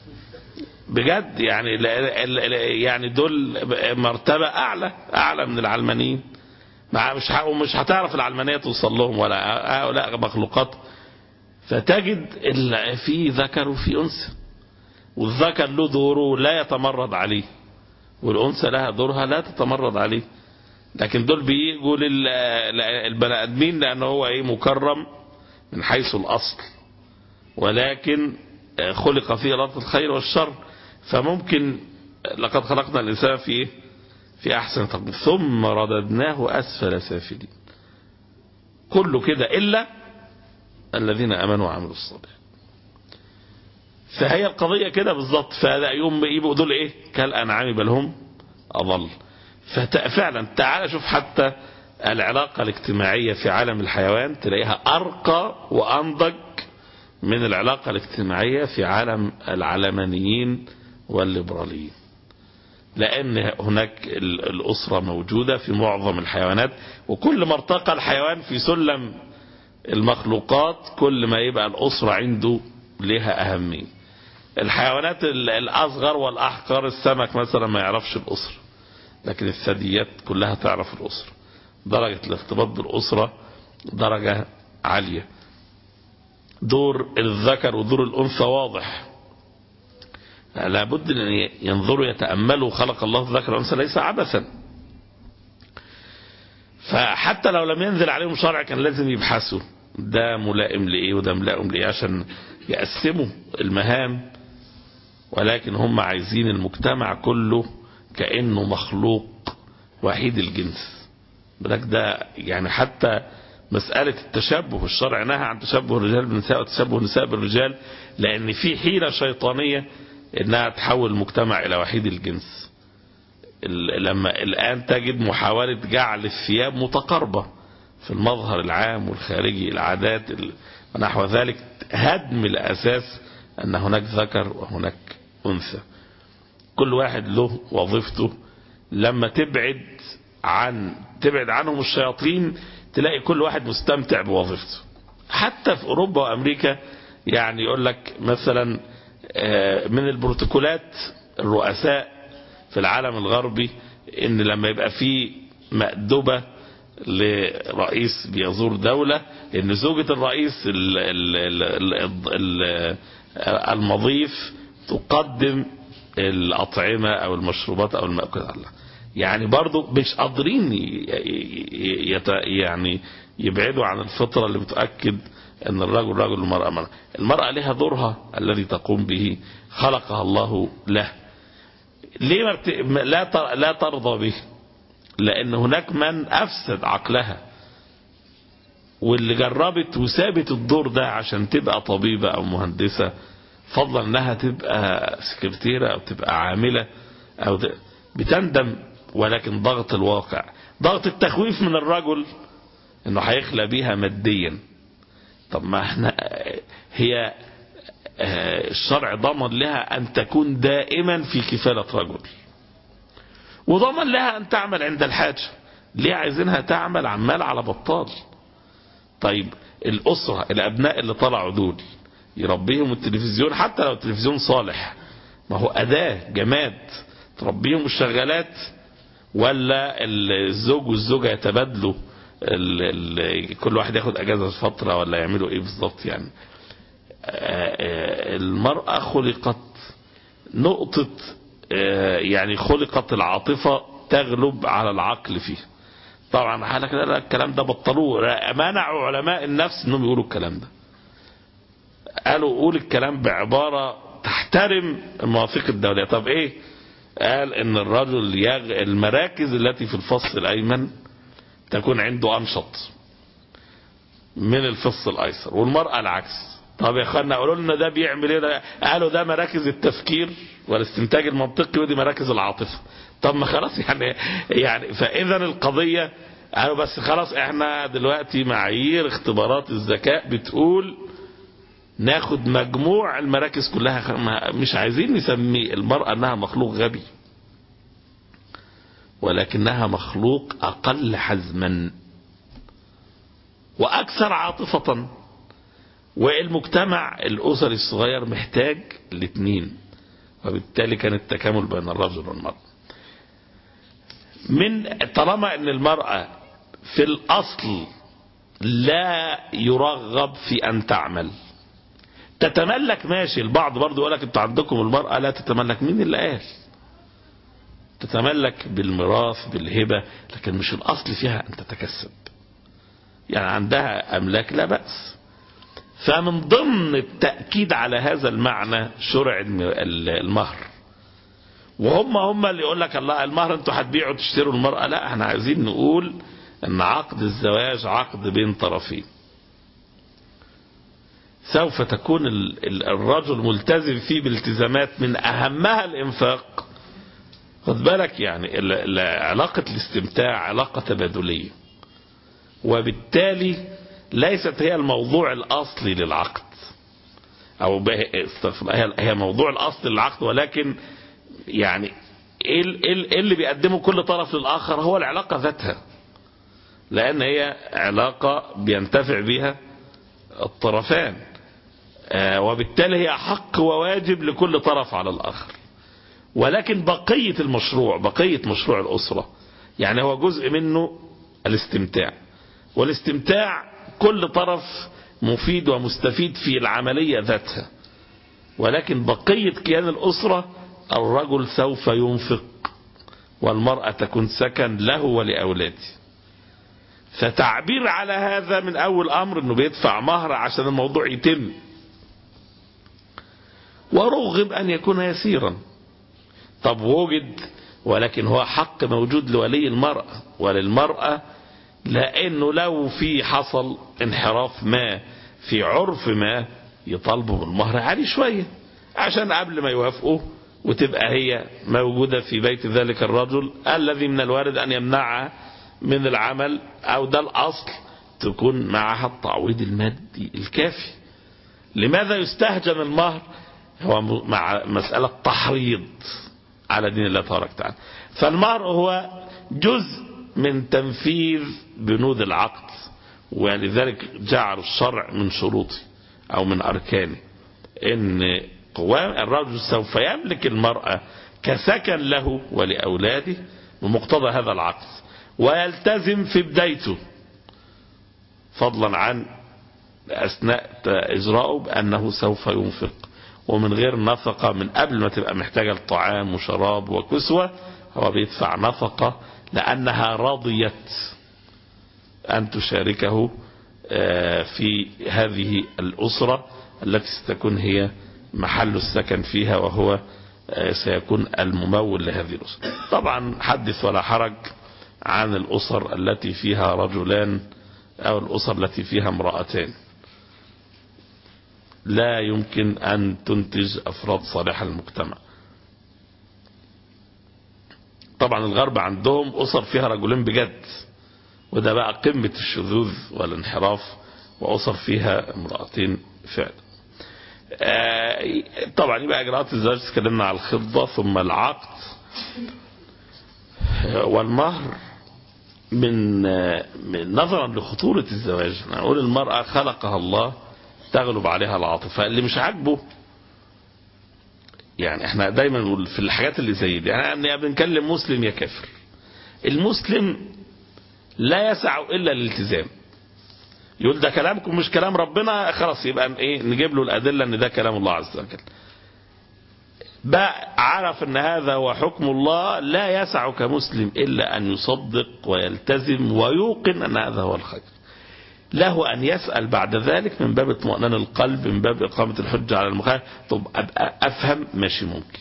Speaker 3: بجد يعني يعني دول مرتبة أعلى أعلى من العلمانيين مع مش مش هتعرف العلمانية توصل لهم ولا هؤلاء مخلوقات فتجد في ذكر وفي أنثى والذكر له دوره لا يتمرد عليه والأنثى لها دورها لا تتمرد عليه لكن دول بيجوا للبني آدمين لأنه هو إيه مكرم من حيث الأصل ولكن خلق فيه رد الخير والشر فممكن لقد خلقنا الإنسان في إيه؟ في أحسن تقدير ثم رددناه أسفل سافلين كله كده إلا الذين أمنوا وعملوا الصالحات فهي القضية كده بالظبط فهذا يوم يبقوا دول إيه كالأنعام بل هم أضل ففعلا تعال شوف حتى العلاقة الاجتماعية في عالم الحيوان تلاقيها أرقى وأنضج من العلاقة الاجتماعية في عالم العلمانيين والليبراليين لأن هناك الأسرة موجودة في معظم الحيوانات وكل ما ارتقى الحيوان في سلم المخلوقات كل ما يبقى الأسرة عنده لها أهمية الحيوانات الأصغر والأحقر السمك مثلا ما يعرفش الأسرة لكن الثدييات كلها تعرف الأسرة درجة الارتباط بالأسرة درجة عالية دور الذكر ودور الأنثى واضح لابد أن ينظروا يتأملوا خلق الله الذكر والأنثى ليس عبثا فحتى لو لم ينزل عليهم شرع كان لازم يبحثوا ده ملائم لإيه وده ملائم لإيه عشان يقسموا المهام ولكن هم عايزين المجتمع كله كأنه مخلوق وحيد الجنس بالك ده يعني حتى مسألة التشبه الشرع نهى عن تشبه الرجال بالنساء وتشبه النساء بالرجال لأن في حيلة شيطانية إنها تحول المجتمع إلى وحيد الجنس لما الآن تجد محاولة جعل الثياب متقاربة في المظهر العام والخارجي العادات ونحو ذلك هدم الأساس أن هناك ذكر وهناك أنثى كل واحد له وظيفته لما تبعد عن تبعد عنهم الشياطين تلاقي كل واحد مستمتع بوظيفته حتى في أوروبا وأمريكا يعني يقول لك مثلا من البروتوكولات الرؤساء في العالم الغربي ان لما يبقى في مأدبة لرئيس بيزور دولة ان زوجة الرئيس المضيف تقدم الأطعمة أو المشروبات أو المأكولات يعني برضو مش قادرين يعني يبعدوا عن الفطرة اللي بتؤكد أن الرجل رجل والمرأة مرأة المرأة لها دورها الذي تقوم به خلقها الله له ليه ما بت... لا لا ترضى به لأن هناك من أفسد عقلها واللي جربت وسابت الدور ده عشان تبقى طبيبة أو مهندسة فضلا انها تبقى سكرتيرة او تبقى عاملة او بتندم ولكن ضغط الواقع ضغط التخويف من الرجل انه هيخلى بيها ماديا طب ما احنا هي الشرع ضمن لها ان تكون دائما في كفالة رجل وضمن لها ان تعمل عند الحاجة ليه عايزينها تعمل عمال على بطال طيب الاسرة الابناء اللي طلعوا دول يربيهم التلفزيون حتى لو التلفزيون صالح ما هو أداة جماد تربيهم الشغالات ولا الزوج والزوجة يتبادلوا ال ال كل واحد ياخد اجازة فترة ولا يعملوا ايه بالظبط يعني المرأة خلقت نقطة يعني خلقت العاطفة تغلب على العقل فيه طبعا حالك الكلام ده بطلوه منعوا علماء النفس انهم يقولوا الكلام ده قالوا قول الكلام بعبارة تحترم المواثيق الدولية طب ايه قال ان الرجل يغ... المراكز التي في الفص الايمن تكون عنده انشط من الفص الايسر والمرأة العكس طب يا اخوانا قولوا لنا ده بيعمل ايه ده قالوا ده مراكز التفكير والاستنتاج المنطقي ودي مراكز العاطفة طب ما خلاص يعني يعني فاذا القضية قالوا بس خلاص احنا دلوقتي معايير اختبارات الذكاء بتقول ناخد مجموع المراكز كلها مش عايزين نسمي المرأة انها مخلوق غبي ولكنها مخلوق اقل حزما واكثر عاطفة والمجتمع الاسري الصغير محتاج الاثنين وبالتالي كان التكامل بين الرجل والمرأة من طالما ان المرأة في الاصل لا يرغب في ان تعمل تتملك ماشي البعض برضه يقول لك انتوا عندكم المرأة لا تتملك مين اللي قال تتملك بالميراث بالهبة لكن مش الأصل فيها أن تتكسب يعني عندها أملاك لا بأس فمن ضمن التأكيد على هذا المعنى شرع المهر وهم هم اللي يقول لك الله المهر انتوا هتبيعوا تشتروا المرأة لا احنا عايزين نقول ان عقد الزواج عقد بين طرفين سوف تكون الرجل ملتزم فيه بالتزامات من أهمها الإنفاق خد بالك يعني علاقة الاستمتاع علاقة تبادلية وبالتالي ليست هي الموضوع الأصلي للعقد أو هي موضوع الأصل للعقد ولكن يعني ايه اللي بيقدمه كل طرف للآخر هو العلاقة ذاتها لأن هي علاقة بينتفع بها الطرفان وبالتالي هي حق وواجب لكل طرف على الآخر ولكن بقية المشروع بقية مشروع الأسرة يعني هو جزء منه الاستمتاع والاستمتاع كل طرف مفيد ومستفيد في العملية ذاتها ولكن بقية كيان الأسرة الرجل سوف ينفق والمرأة تكون سكن له ولأولاده فتعبير على هذا من أول أمر أنه بيدفع مهر عشان الموضوع يتم ورغب أن يكون يسيرا طب وجد ولكن هو حق موجود لولي المرأة وللمرأة لأنه لو في حصل انحراف ما في عرف ما يطالبوا بالمهر عالي شوية عشان قبل ما يوافقوا وتبقى هي موجودة في بيت ذلك الرجل الذي من الوارد أن يمنعها من العمل أو ده الأصل تكون معها التعويض المادي الكافي لماذا يستهجن المهر هو مع مسألة تحريض على دين الله تبارك وتعالى فالمهر هو جزء من تنفيذ بنود العقد ولذلك جعل الشرع من شروطه أو من أركانه إن قوام الرجل سوف يملك المرأة كسكن له ولأولاده بمقتضى هذا العقد ويلتزم في بدايته فضلا عن أثناء إجراءه بأنه سوف ينفق ومن غير نفقة من قبل ما تبقى محتاجة لطعام وشراب وكسوة هو بيدفع نفقة لأنها رضيت أن تشاركه في هذه الأسرة التي ستكون هي محل السكن فيها وهو سيكون الممول لهذه الأسرة طبعا حدث ولا حرج عن الأسر التي فيها رجلان أو الأسر التي فيها امرأتان لا يمكن أن تنتج أفراد صالحة للمجتمع طبعا الغرب عندهم أسر فيها رجلين بجد وده بقى قمة الشذوذ والانحراف وأسر فيها امرأتين فعلا طبعا يبقى إجراءات الزواج تكلمنا على الخطبة ثم العقد والمهر من, من نظرا لخطورة الزواج نقول المرأة خلقها الله تغلب عليها العاطفة اللي مش عاجبه يعني احنا دايما نقول في الحاجات اللي زي دي يعني بنكلم مسلم يا كافر المسلم لا يسع الا الالتزام يقول ده كلامكم مش كلام ربنا خلاص يبقى ايه نجيب له الادله ان ده كلام الله عز وجل بقى عرف ان هذا هو حكم الله لا يسع كمسلم الا ان يصدق ويلتزم ويوقن ان هذا هو الخير له أن يسأل بعد ذلك من باب اطمئنان القلب من باب إقامة الحجة على المخالف طب أبقى أفهم ماشي ممكن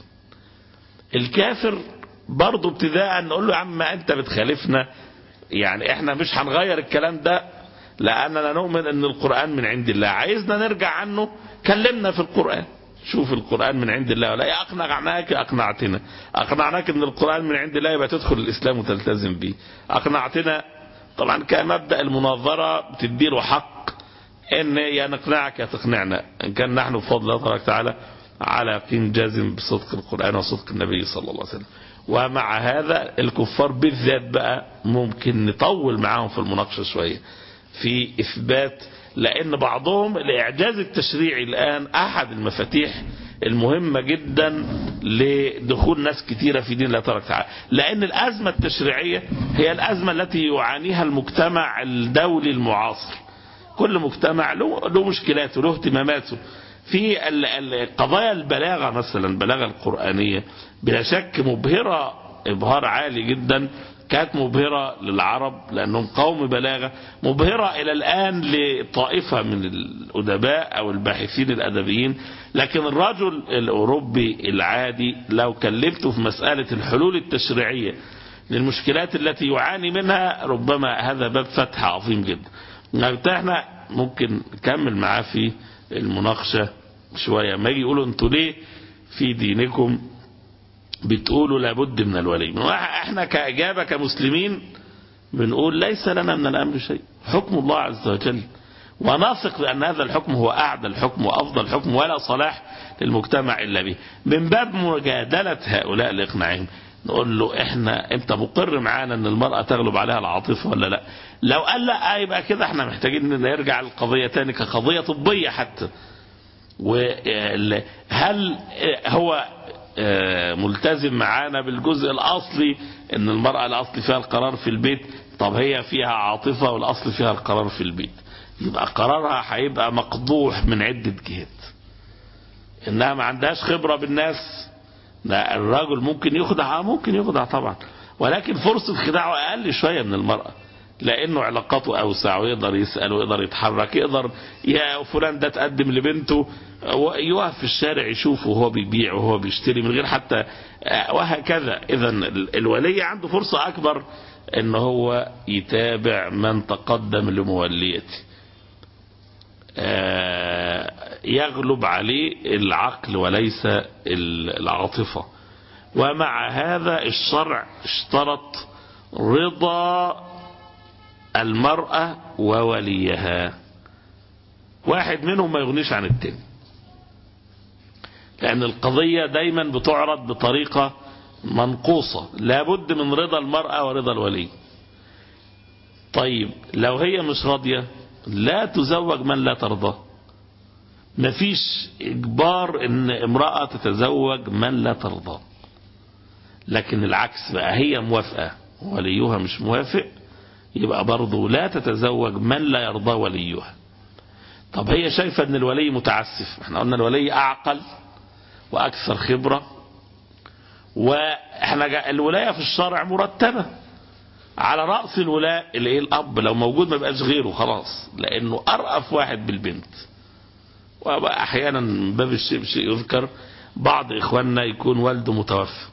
Speaker 3: الكافر برضه ابتداء نقول له يا عم ما أنت بتخالفنا يعني احنا مش هنغير الكلام ده لأننا نؤمن أن القرآن من عند الله عايزنا نرجع عنه كلمنا في القرآن شوف القرآن من عند الله ولا أقنعناك أقنعتنا أقنعناك أن القرآن من عند الله يبقى تدخل الإسلام وتلتزم به أقنعتنا طبعا كمبدأ المناظرة بتديله حق ان يا نقنعك يا تقنعنا ان كان نحن بفضل الله تبارك وتعالى على يقين جازم بصدق القرآن وصدق النبي صلى الله عليه وسلم ومع هذا الكفار بالذات بقى ممكن نطول معاهم في المناقشة شوية في إثبات لأن بعضهم الإعجاز التشريعي الآن أحد المفاتيح المهمة جدا لدخول ناس كثيرة في دين الله تبارك وتعالى لأن الأزمة التشريعية هي الأزمة التي يعانيها المجتمع الدولي المعاصر كل مجتمع له, له مشكلاته له اهتماماته في قضايا البلاغة مثلا البلاغة القرآنية بلا شك مبهرة إبهار عالي جدا كانت مبهرة للعرب لأنهم قوم بلاغة مبهرة إلى الآن لطائفة من الأدباء أو الباحثين الأدبيين لكن الرجل الأوروبي العادي لو كلمته في مسألة الحلول التشريعية للمشكلات التي يعاني منها ربما هذا باب فتح عظيم جدا احنا ممكن نكمل معاه في المناقشة شوية ما يجي يقولوا انتوا ليه في دينكم بتقولوا لابد من الولي احنا كإجابة كمسلمين بنقول ليس لنا من الأمر شيء حكم الله عز وجل ونثق بأن هذا الحكم هو أعدى الحكم وأفضل الحكم ولا صلاح للمجتمع إلا به من باب مجادلة هؤلاء لإقناعهم نقول له احنا انت مقر معانا ان المرأة تغلب عليها العاطفة ولا لا لو قال لا يبقى كده احنا محتاجين نرجع القضية تاني كقضية طبية حتى وهل هو ملتزم معانا بالجزء الأصلي ان المرأة الأصل فيها القرار في البيت طب هي فيها عاطفة والأصل فيها القرار في البيت يبقى قرارها هيبقى مقضوح من عدة جهات انها ما عندهاش خبرة بالناس لا الراجل ممكن يخدع ممكن يخدع طبعا ولكن فرصة خداعه أقل شوية من المرأة لأنه علاقاته أوسع ويقدر يسأل ويقدر يتحرك يقدر يا فلان ده تقدم لبنته يقف في الشارع يشوفه وهو بيبيع وهو بيشتري من غير حتى وهكذا إذا الولي عنده فرصة أكبر ان هو يتابع من تقدم لموليته يغلب عليه العقل وليس العاطفة ومع هذا الشرع اشترط رضا المرأة ووليها واحد منهم ما يغنيش عن التاني لأن القضية دايما بتعرض بطريقة منقوصة لابد من رضا المرأة ورضا الولي طيب لو هي مش راضية لا تزوج من لا ترضاه مفيش إجبار إن امرأة تتزوج من لا ترضاه لكن العكس بقى هي موافقة وليها مش موافق يبقى برضه لا تتزوج من لا يرضى وليها طب هي شايفة ان الولي متعسف احنا قلنا الولي اعقل واكثر خبرة واحنا الولاية في الشرع مرتبة على رأس الولاء الايه الاب لو موجود ما بقاش غيره خلاص لانه ارأف واحد بالبنت واحيانا من باب الشيء بشيء يذكر بعض اخواننا يكون والده متوفى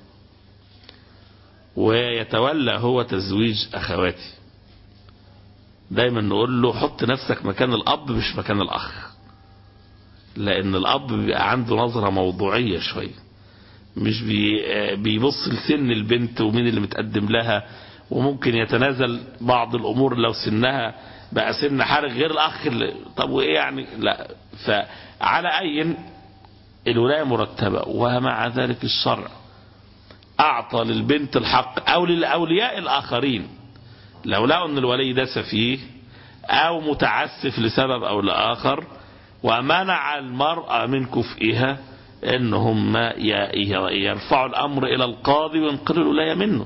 Speaker 3: ويتولى هو تزويج اخواتي دايما نقول له حط نفسك مكان الاب مش مكان الاخ لان الاب بيبقى عنده نظرة موضوعية شوية مش بي بيبص لسن البنت ومين اللي متقدم لها وممكن يتنازل بعض الامور لو سنها بقى سن حرج غير الاخ اللي طب وايه يعني لا فعلى اي الولاية مرتبة ومع ذلك الشرع اعطى للبنت الحق او للاولياء الاخرين لو لقوا ان الولي ده سفيه او متعسف لسبب او لاخر ومنع المرأة من كفئها ان هم يرفعوا الامر الى القاضي وينقلوا الولاية منه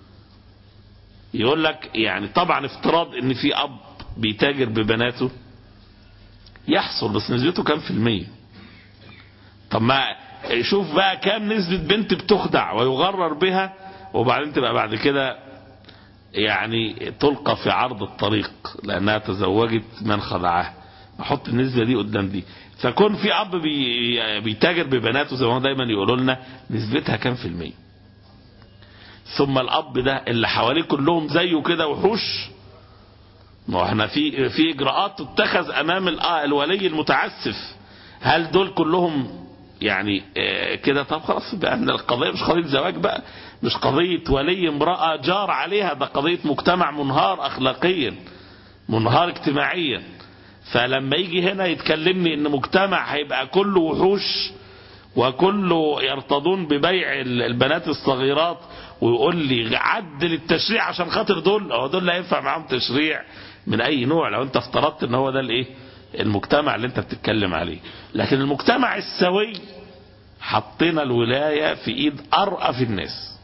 Speaker 3: يقول لك يعني طبعا افتراض ان في اب بيتاجر ببناته يحصل بس نسبته كام في المية طب ما شوف بقى كام نسبة بنت بتخدع ويغرر بها وبعدين تبقى بعد كده يعني تلقى في عرض الطريق لانها تزوجت من خدعها احط النسبة دي قدام دي فكون في اب بي بيتاجر ببناته زي ما دايما يقولوا لنا نسبتها كام في المية ثم الاب ده اللي حواليه كلهم زيه كده وحوش ما احنا في في اجراءات تتخذ امام الولي المتعسف هل دول كلهم يعني كده طب خلاص بقى ان القضيه مش قضيه زواج بقى مش قضيه ولي امراه جار عليها ده قضيه مجتمع منهار اخلاقيا منهار اجتماعيا فلما يجي هنا يتكلمني ان مجتمع هيبقى كله وحوش وكله يرتضون ببيع البنات الصغيرات ويقول لي عدل التشريع عشان خاطر دول هو دول لا ينفع معاهم تشريع من اي نوع لو انت افترضت ان هو ده الايه المجتمع اللي انت بتتكلم عليه لكن المجتمع السوي حطينا الولاية في ايد ارأف الناس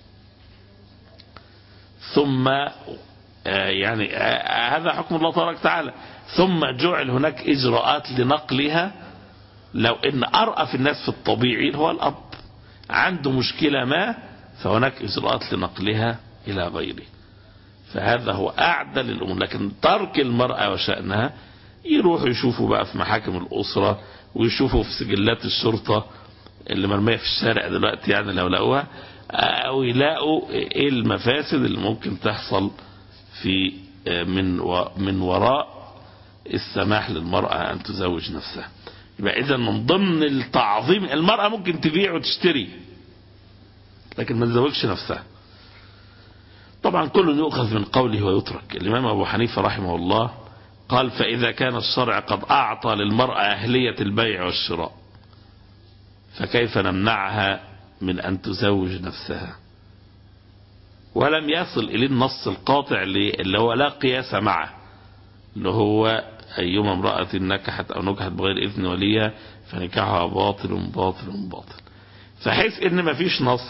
Speaker 3: ثم يعني هذا حكم الله تبارك وتعالى ثم جعل هناك اجراءات لنقلها لو ان ارأف الناس في الطبيعي هو الاب عنده مشكلة ما فهناك اجراءات لنقلها الى غيره فهذا هو اعدل الامور لكن ترك المرأة وشأنها يروحوا يشوفوا بقى في محاكم الاسرة ويشوفوا في سجلات الشرطة اللي مرمية في الشارع دلوقتي يعني لو لقوها او يلاقوا ايه المفاسد اللي ممكن تحصل في من من وراء السماح للمرأة ان تزوج نفسها يبقى اذا من ضمن التعظيم المرأة ممكن تبيع وتشتري لكن ما تزوجش نفسها طبعا كل يؤخذ من قوله ويترك الامام ابو حنيفة رحمه الله قال فاذا كان الشرع قد اعطى للمرأة اهلية البيع والشراء فكيف نمنعها من ان تزوج نفسها ولم يصل اليه النص القاطع اللي هو لا قياس معه اللي هو أيما امرأة نكحت أو نكحت بغير إذن وليها فنكاحها باطل باطل باطل فحيث إن ما فيش نص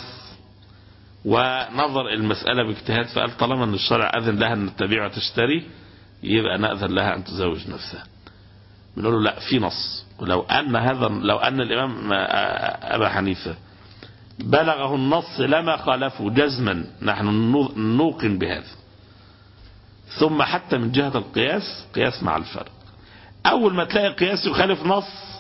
Speaker 3: ونظر المسألة باجتهاد فقال طالما أن الشرع أذن لها أن تبيع وتشتري يبقى نأذن لها أن تزوج نفسها بنقول له لا في نص ولو أن هذا لو أن الإمام أبا حنيفة بلغه النص لما خالفه جزما نحن نوقن بهذا ثم حتى من جهة القياس قياس مع الفرق أول ما تلاقي قياس يخالف نص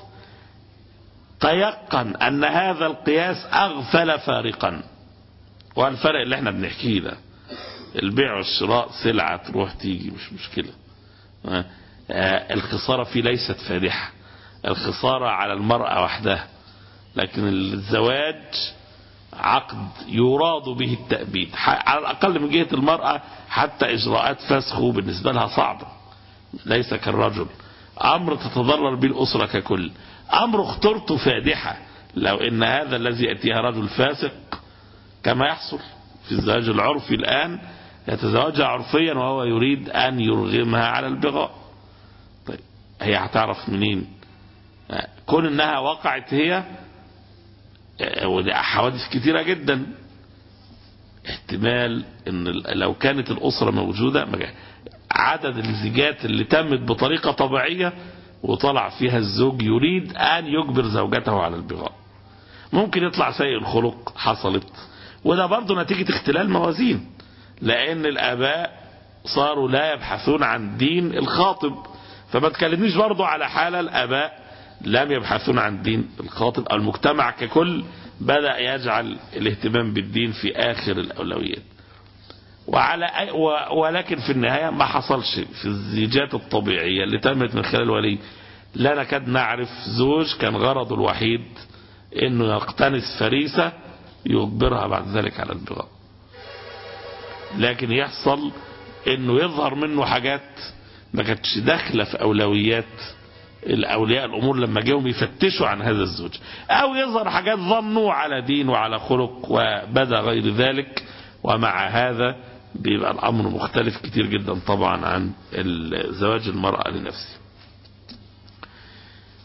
Speaker 3: تيقن أن هذا القياس أغفل فارقا والفرق اللي احنا بنحكيه ده البيع والشراء سلعة تروح تيجي مش مشكلة الخسارة فيه ليست فادحة الخسارة على المرأة وحدها لكن الزواج عقد يراد به التأبيد على الأقل من جهة المرأة حتى إجراءات فسخه بالنسبة لها صعبة ليس كالرجل أمر تتضرر به الأسرة ككل أمر خطرته فادحة لو إن هذا الذي يأتيها رجل فاسق كما يحصل في الزواج العرفي الآن يتزوجها عرفيا وهو يريد أن يرغمها على البغاء طيب هي هتعرف منين كون انها وقعت هي ودي حوادث كتيرة جدا احتمال ان لو كانت الاسرة موجودة عدد الزيجات اللي تمت بطريقة طبيعية وطلع فيها الزوج يريد ان يجبر زوجته على البغاء ممكن يطلع سيء الخلق حصلت وده برضه نتيجة اختلال موازين لان الاباء صاروا لا يبحثون عن دين الخاطب فما تكلمنيش برضه على حالة الاباء لم يبحثون عن دين الخاطب المجتمع ككل بدأ يجعل الاهتمام بالدين في آخر الأولويات وعلى أي ولكن في النهاية ما حصلش في الزيجات الطبيعية اللي تمت من خلال الولي لا نكاد نعرف زوج كان غرضه الوحيد انه يقتنس فريسة يجبرها بعد ذلك على البغاء لكن يحصل انه يظهر منه حاجات ما كانتش داخله في اولويات الاولياء الامور لما جاهم يفتشوا عن هذا الزوج او يظهر حاجات ظنوا على دين وعلى خلق وبدا غير ذلك ومع هذا بيبقى الامر مختلف كتير جدا طبعا عن زواج المرأة لنفسه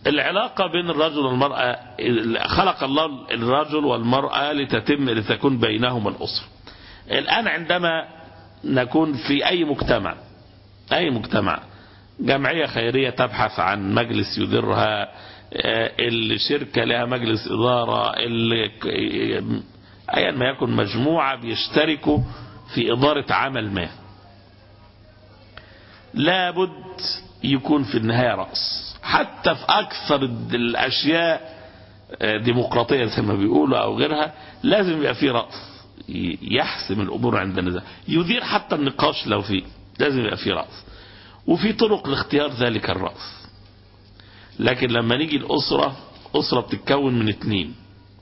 Speaker 3: العلاقة بين الرجل والمرأة خلق الله الرجل والمرأة لتتم لتكون بينهما الأسرة الآن عندما نكون في أي مجتمع أي مجتمع جمعية خيرية تبحث عن مجلس يديرها الشركة لها مجلس إدارة أيا ما يكن مجموعة بيشتركوا في إدارة عمل ما لابد يكون في النهاية رأس حتى في أكثر الأشياء ديمقراطية زي ما بيقولوا أو غيرها لازم يبقى في رأس يحسم الأمور عند النزاع يدير حتى النقاش لو فيه لازم يبقى في رأس وفي طرق لاختيار ذلك الرأس لكن لما نيجي الأسرة أسرة بتتكون من اتنين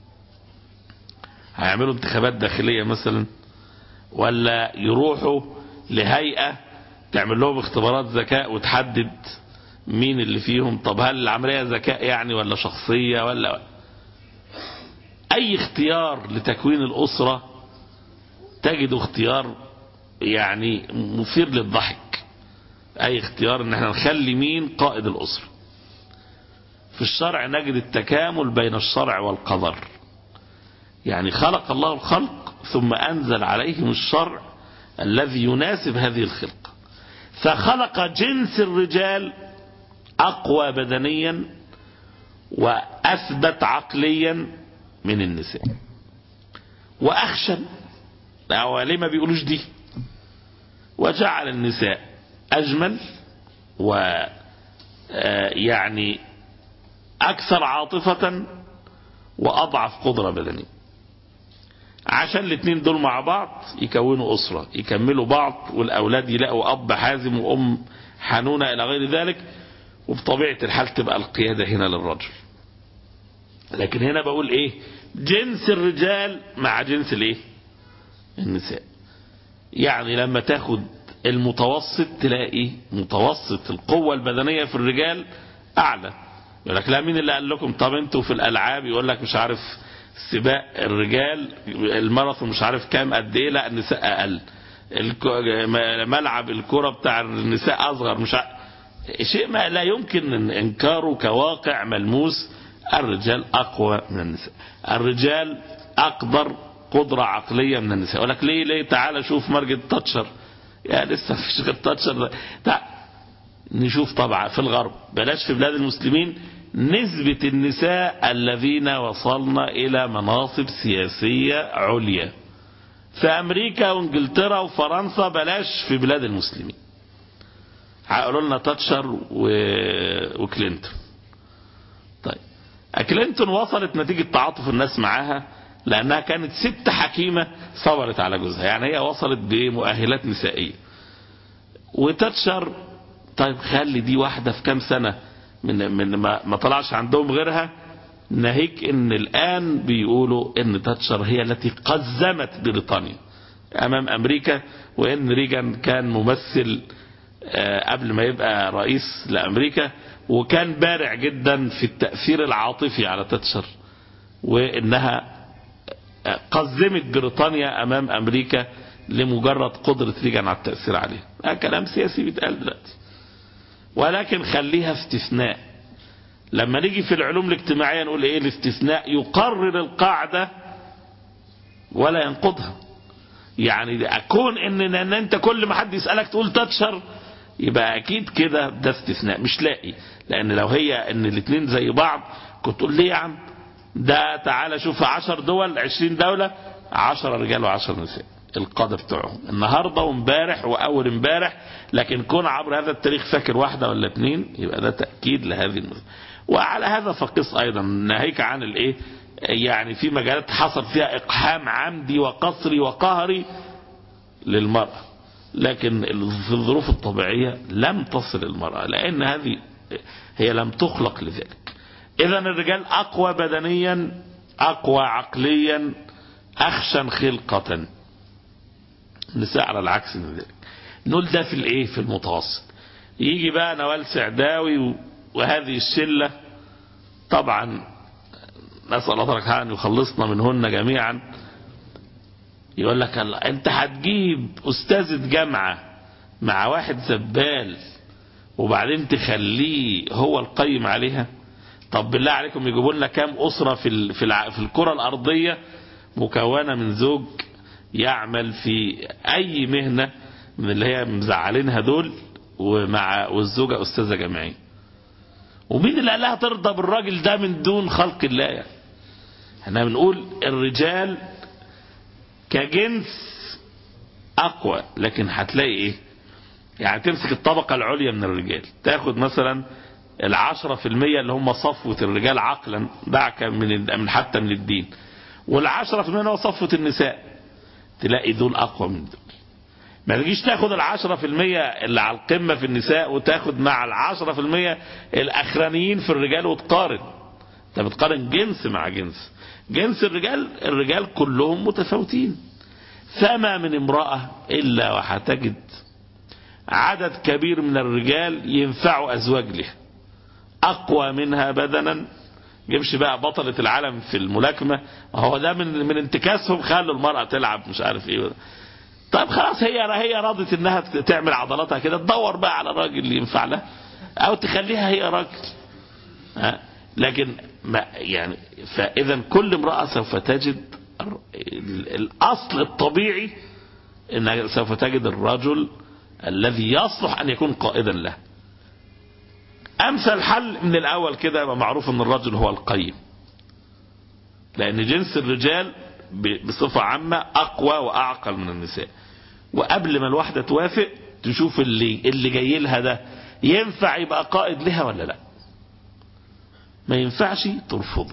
Speaker 3: هيعملوا انتخابات داخلية مثلا ولا يروحوا لهيئة تعمل لهم اختبارات ذكاء وتحدد مين اللي فيهم طب هل العملية ذكاء يعني ولا شخصية ولا اي اختيار لتكوين الاسرة تجد اختيار يعني مثير للضحك اي اختيار ان احنا نخلي مين قائد الاسرة في الشرع نجد التكامل بين الشرع والقدر يعني خلق الله الخلق ثم انزل عليهم الشرع الذي يناسب هذه الخلقة فخلق جنس الرجال أقوى بدنيا وأثبت عقليا من النساء وأخشن ليه ما بيقولوش دي وجعل النساء أجمل و يعني أكثر عاطفة وأضعف قدرة بدنية عشان الاثنين دول مع بعض يكونوا أسرة يكملوا بعض والأولاد يلاقوا أب حازم وأم حنونة إلى غير ذلك وبطبيعة الحال تبقى القيادة هنا للرجل لكن هنا بقول ايه جنس الرجال مع جنس الايه النساء يعني لما تاخد المتوسط تلاقي متوسط القوة البدنية في الرجال اعلى يقول لك لا مين اللي قال لكم طب انتوا في الالعاب يقول لك مش عارف سباق الرجال الماراثون مش عارف كام قد ايه لا النساء اقل ملعب الكرة بتاع النساء اصغر مش عارف شيء ما لا يمكن انكاره كواقع ملموس الرجال اقوى من النساء الرجال اقدر قدرة عقلية من النساء يقول لك ليه ليه تعال شوف مرجد تاتشر يا لسه مفيش غير تاتشر تعال نشوف طبعا في الغرب بلاش في بلاد المسلمين نسبة النساء الذين وصلنا إلى مناصب سياسية عليا في أمريكا وانجلترا وفرنسا بلاش في بلاد المسلمين هيقولوا لنا تاتشر و... وكلينتون طيب كلينتون وصلت نتيجة تعاطف الناس معاها لأنها كانت ست حكيمة صبرت على جوزها يعني هي وصلت بمؤهلات نسائية وتاتشر طيب خلي دي واحدة في كام سنة من, من ما, ما طلعش عندهم غيرها ناهيك ان الآن بيقولوا ان تاتشر هي التي قزمت بريطانيا أمام أمريكا وإن ريجان كان ممثل قبل ما يبقى رئيس لأمريكا وكان بارع جدا في التأثير العاطفي على تاتشر وإنها قزمت بريطانيا أمام أمريكا لمجرد قدرة ريجان على التأثير عليها ده كلام سياسي بيتقال دلوقتي ولكن خليها استثناء لما نيجي في العلوم الاجتماعية نقول ايه الاستثناء يقرر القاعدة ولا ينقضها يعني اكون ان, إن انت كل ما حد يسألك تقول تاتشر يبقى اكيد كده ده استثناء مش لاقي لان لو هي ان الاثنين زي بعض كنت تقول ليه يا عم ده تعالى شوف 10 دول 20 دولة 10 رجال و10 نساء القادة بتوعهم النهاردة وامبارح واول امبارح لكن كون عبر هذا التاريخ فاكر واحدة ولا اثنين يبقى ده تأكيد لهذه المسألة وعلى هذا فقس ايضا ناهيك عن الايه يعني في مجالات حصل فيها اقحام عمدي وقصري وقهري للمرأة لكن في الظروف الطبيعية لم تصل المرأة لأن هذه هي لم تخلق لذلك إذا الرجال أقوى بدنيا أقوى عقليا أخشن خلقة النساء على العكس من ذلك نقول ده في الايه في المتوسط يجي بقى نوال سعداوي وهذه الشلة طبعا نسأل الله تبارك أن يخلصنا منهن جميعا يقول لك انت هتجيب استاذة جامعة مع واحد زبال وبعدين تخليه هو القيم عليها طب بالله عليكم يجيبوا لنا كام أسرة في ال- في الع- في الكرة الأرضية مكونة من زوج يعمل في أي مهنة من اللي هي مزعلينها دول ومع والزوجة أستاذة جامعية ومين اللي قال لها ترضى بالراجل ده من دون خلق الله يعني احنا بنقول الرجال كجنس أقوى لكن هتلاقي إيه يعني تمسك الطبقة العليا من الرجال تاخد مثلا العشرة في المية اللي هم صفوة الرجال عقلا دعك من ال- من حتى من الدين والعشرة في المية اللي هو صفوة النساء تلاقي دول أقوى من دول ما تجيش تاخد العشرة في المية اللي على القمة في النساء وتاخد مع العشرة في المية الأخرانيين في الرجال وتقارن انت بتقارن جنس مع جنس جنس الرجال الرجال كلهم متفاوتين فما من امرأة إلا وهتجد عدد كبير من الرجال ينفعوا أزواج لها أقوى منها بدنا جيبش بقى بطلة العالم في الملاكمة هو ده من من انتكاسهم خلوا المرأة تلعب مش عارف ايه طيب خلاص هي هي راضت انها تعمل عضلاتها كده تدور بقى على راجل اللي ينفع لها او تخليها هي راجل ها؟ لكن ما يعني فاذا كل امرأة سوف تجد ال- ال- الاصل الطبيعي انها سوف تجد الرجل الذي يصلح ان يكون قائدا له امثل حل من الاول كده يبقى معروف ان الرجل هو القيم لان جنس الرجال ب- بصفة عامة اقوى واعقل من النساء وقبل ما الواحدة توافق تشوف اللي اللي جاي لها ده ينفع يبقى قائد لها ولا لا ما ينفعش ترفضه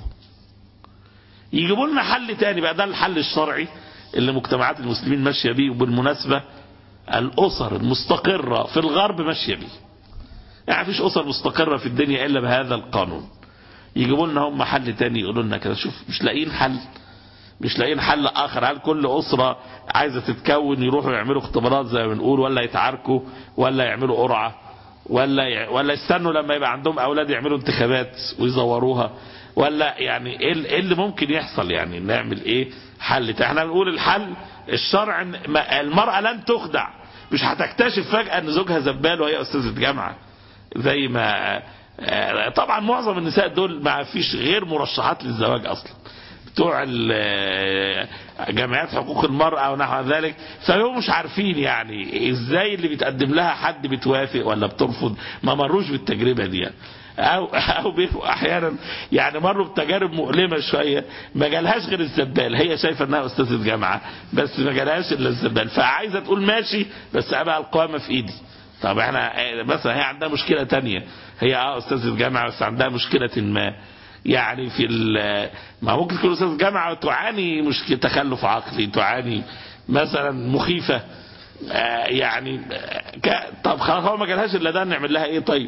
Speaker 3: يجيبوا لنا حل تاني بقى ده الحل الشرعي اللي مجتمعات المسلمين ماشية بيه وبالمناسبة الأسر المستقرة في الغرب ماشية بيه يعني مفيش أسر مستقرة في الدنيا إلا بهذا القانون يجيبوا لنا هم حل تاني يقولوا لنا كده شوف مش لاقيين حل مش لاقيين حل آخر هل كل أسرة عايزة تتكون يروحوا يعملوا اختبارات زي ما بنقول ولا يتعاركوا ولا يعملوا قرعة ولا ي... ولا يستنوا لما يبقى عندهم أولاد يعملوا انتخابات ويزوروها ولا يعني ايه ال- إيه اللي ممكن يحصل يعني نعمل ايه حل تاني؟ احنا بنقول الحل الشرع إن ما- المرأة لن تخدع مش هتكتشف فجأة ان زوجها زبال وهي استاذة جامعة زي ما آه، طبعا معظم النساء دول ما فيش غير مرشحات للزواج اصلا بتوع ال- جمعيات حقوق المرأة ونحو ذلك فهم مش عارفين يعني ازاي اللي بيتقدم لها حد بتوافق ولا بترفض ما مروش بالتجربة دي يعني. او او بيبقوا احيانا يعني مروا بتجارب مؤلمه شويه ما جالهاش غير الزبال هي شايفه انها استاذه جامعه بس ما جالهاش الا الزبال فعايزه تقول ماشي بس ابقى القوامه في ايدي طب احنا مثلا هي عندها مشكله تانية هي اه استاذه جامعه بس عندها مشكله ما يعني في ال- ما ممكن تكون استاذ جامعه وتعاني مشكله تخلف عقلي تعاني مثلا مخيفه آه يعني آه، ك- طب خلاص هو ما جالهاش الا ده نعمل لها ايه طيب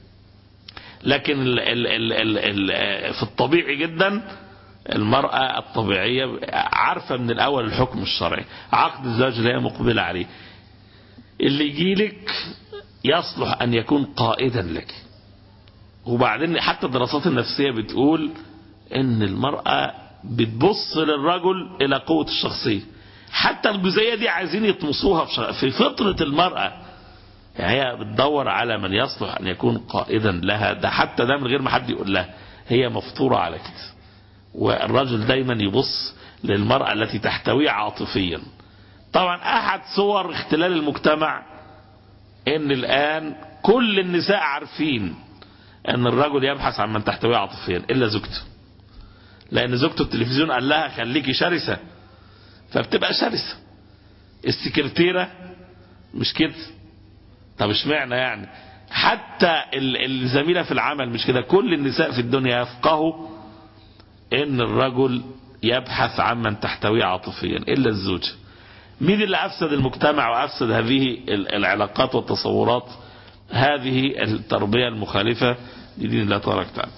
Speaker 3: لكن ال ال ال ال ال في الطبيعي جدا المرأة الطبيعية عارفة من الأول الحكم الشرعي عقد الزواج اللي هي مقبلة عليه اللي يجيلك يصلح أن يكون قائدا لك وبعدين حتى الدراسات النفسية بتقول ان المرأة بتبص للرجل الى قوة الشخصية حتى الجزئية دي عايزين يطمسوها في شر- في فطرة المرأة يعني هي بتدور على من يصلح ان يكون قائدا لها ده حتى ده من غير ما حد يقول لها هي مفطورة على كده والرجل دايما يبص للمرأة التي تحتويه عاطفيا طبعا احد صور اختلال المجتمع ان الان كل النساء عارفين ان الرجل يبحث عن من تحتويه عاطفيا الا زوجته لان زوجته التلفزيون قال لها خليكي شرسة فبتبقى شرسة السكرتيرة مش كده طب اشمعنى يعني حتى ال- الزميلة في العمل مش كده كل النساء في الدنيا يفقهوا ان الرجل يبحث عن من تحتويه عاطفيا الا الزوجة مين اللي افسد المجتمع وافسد هذه ال- العلاقات والتصورات هذه التربية المخالفة لدين الله تبارك وتعالى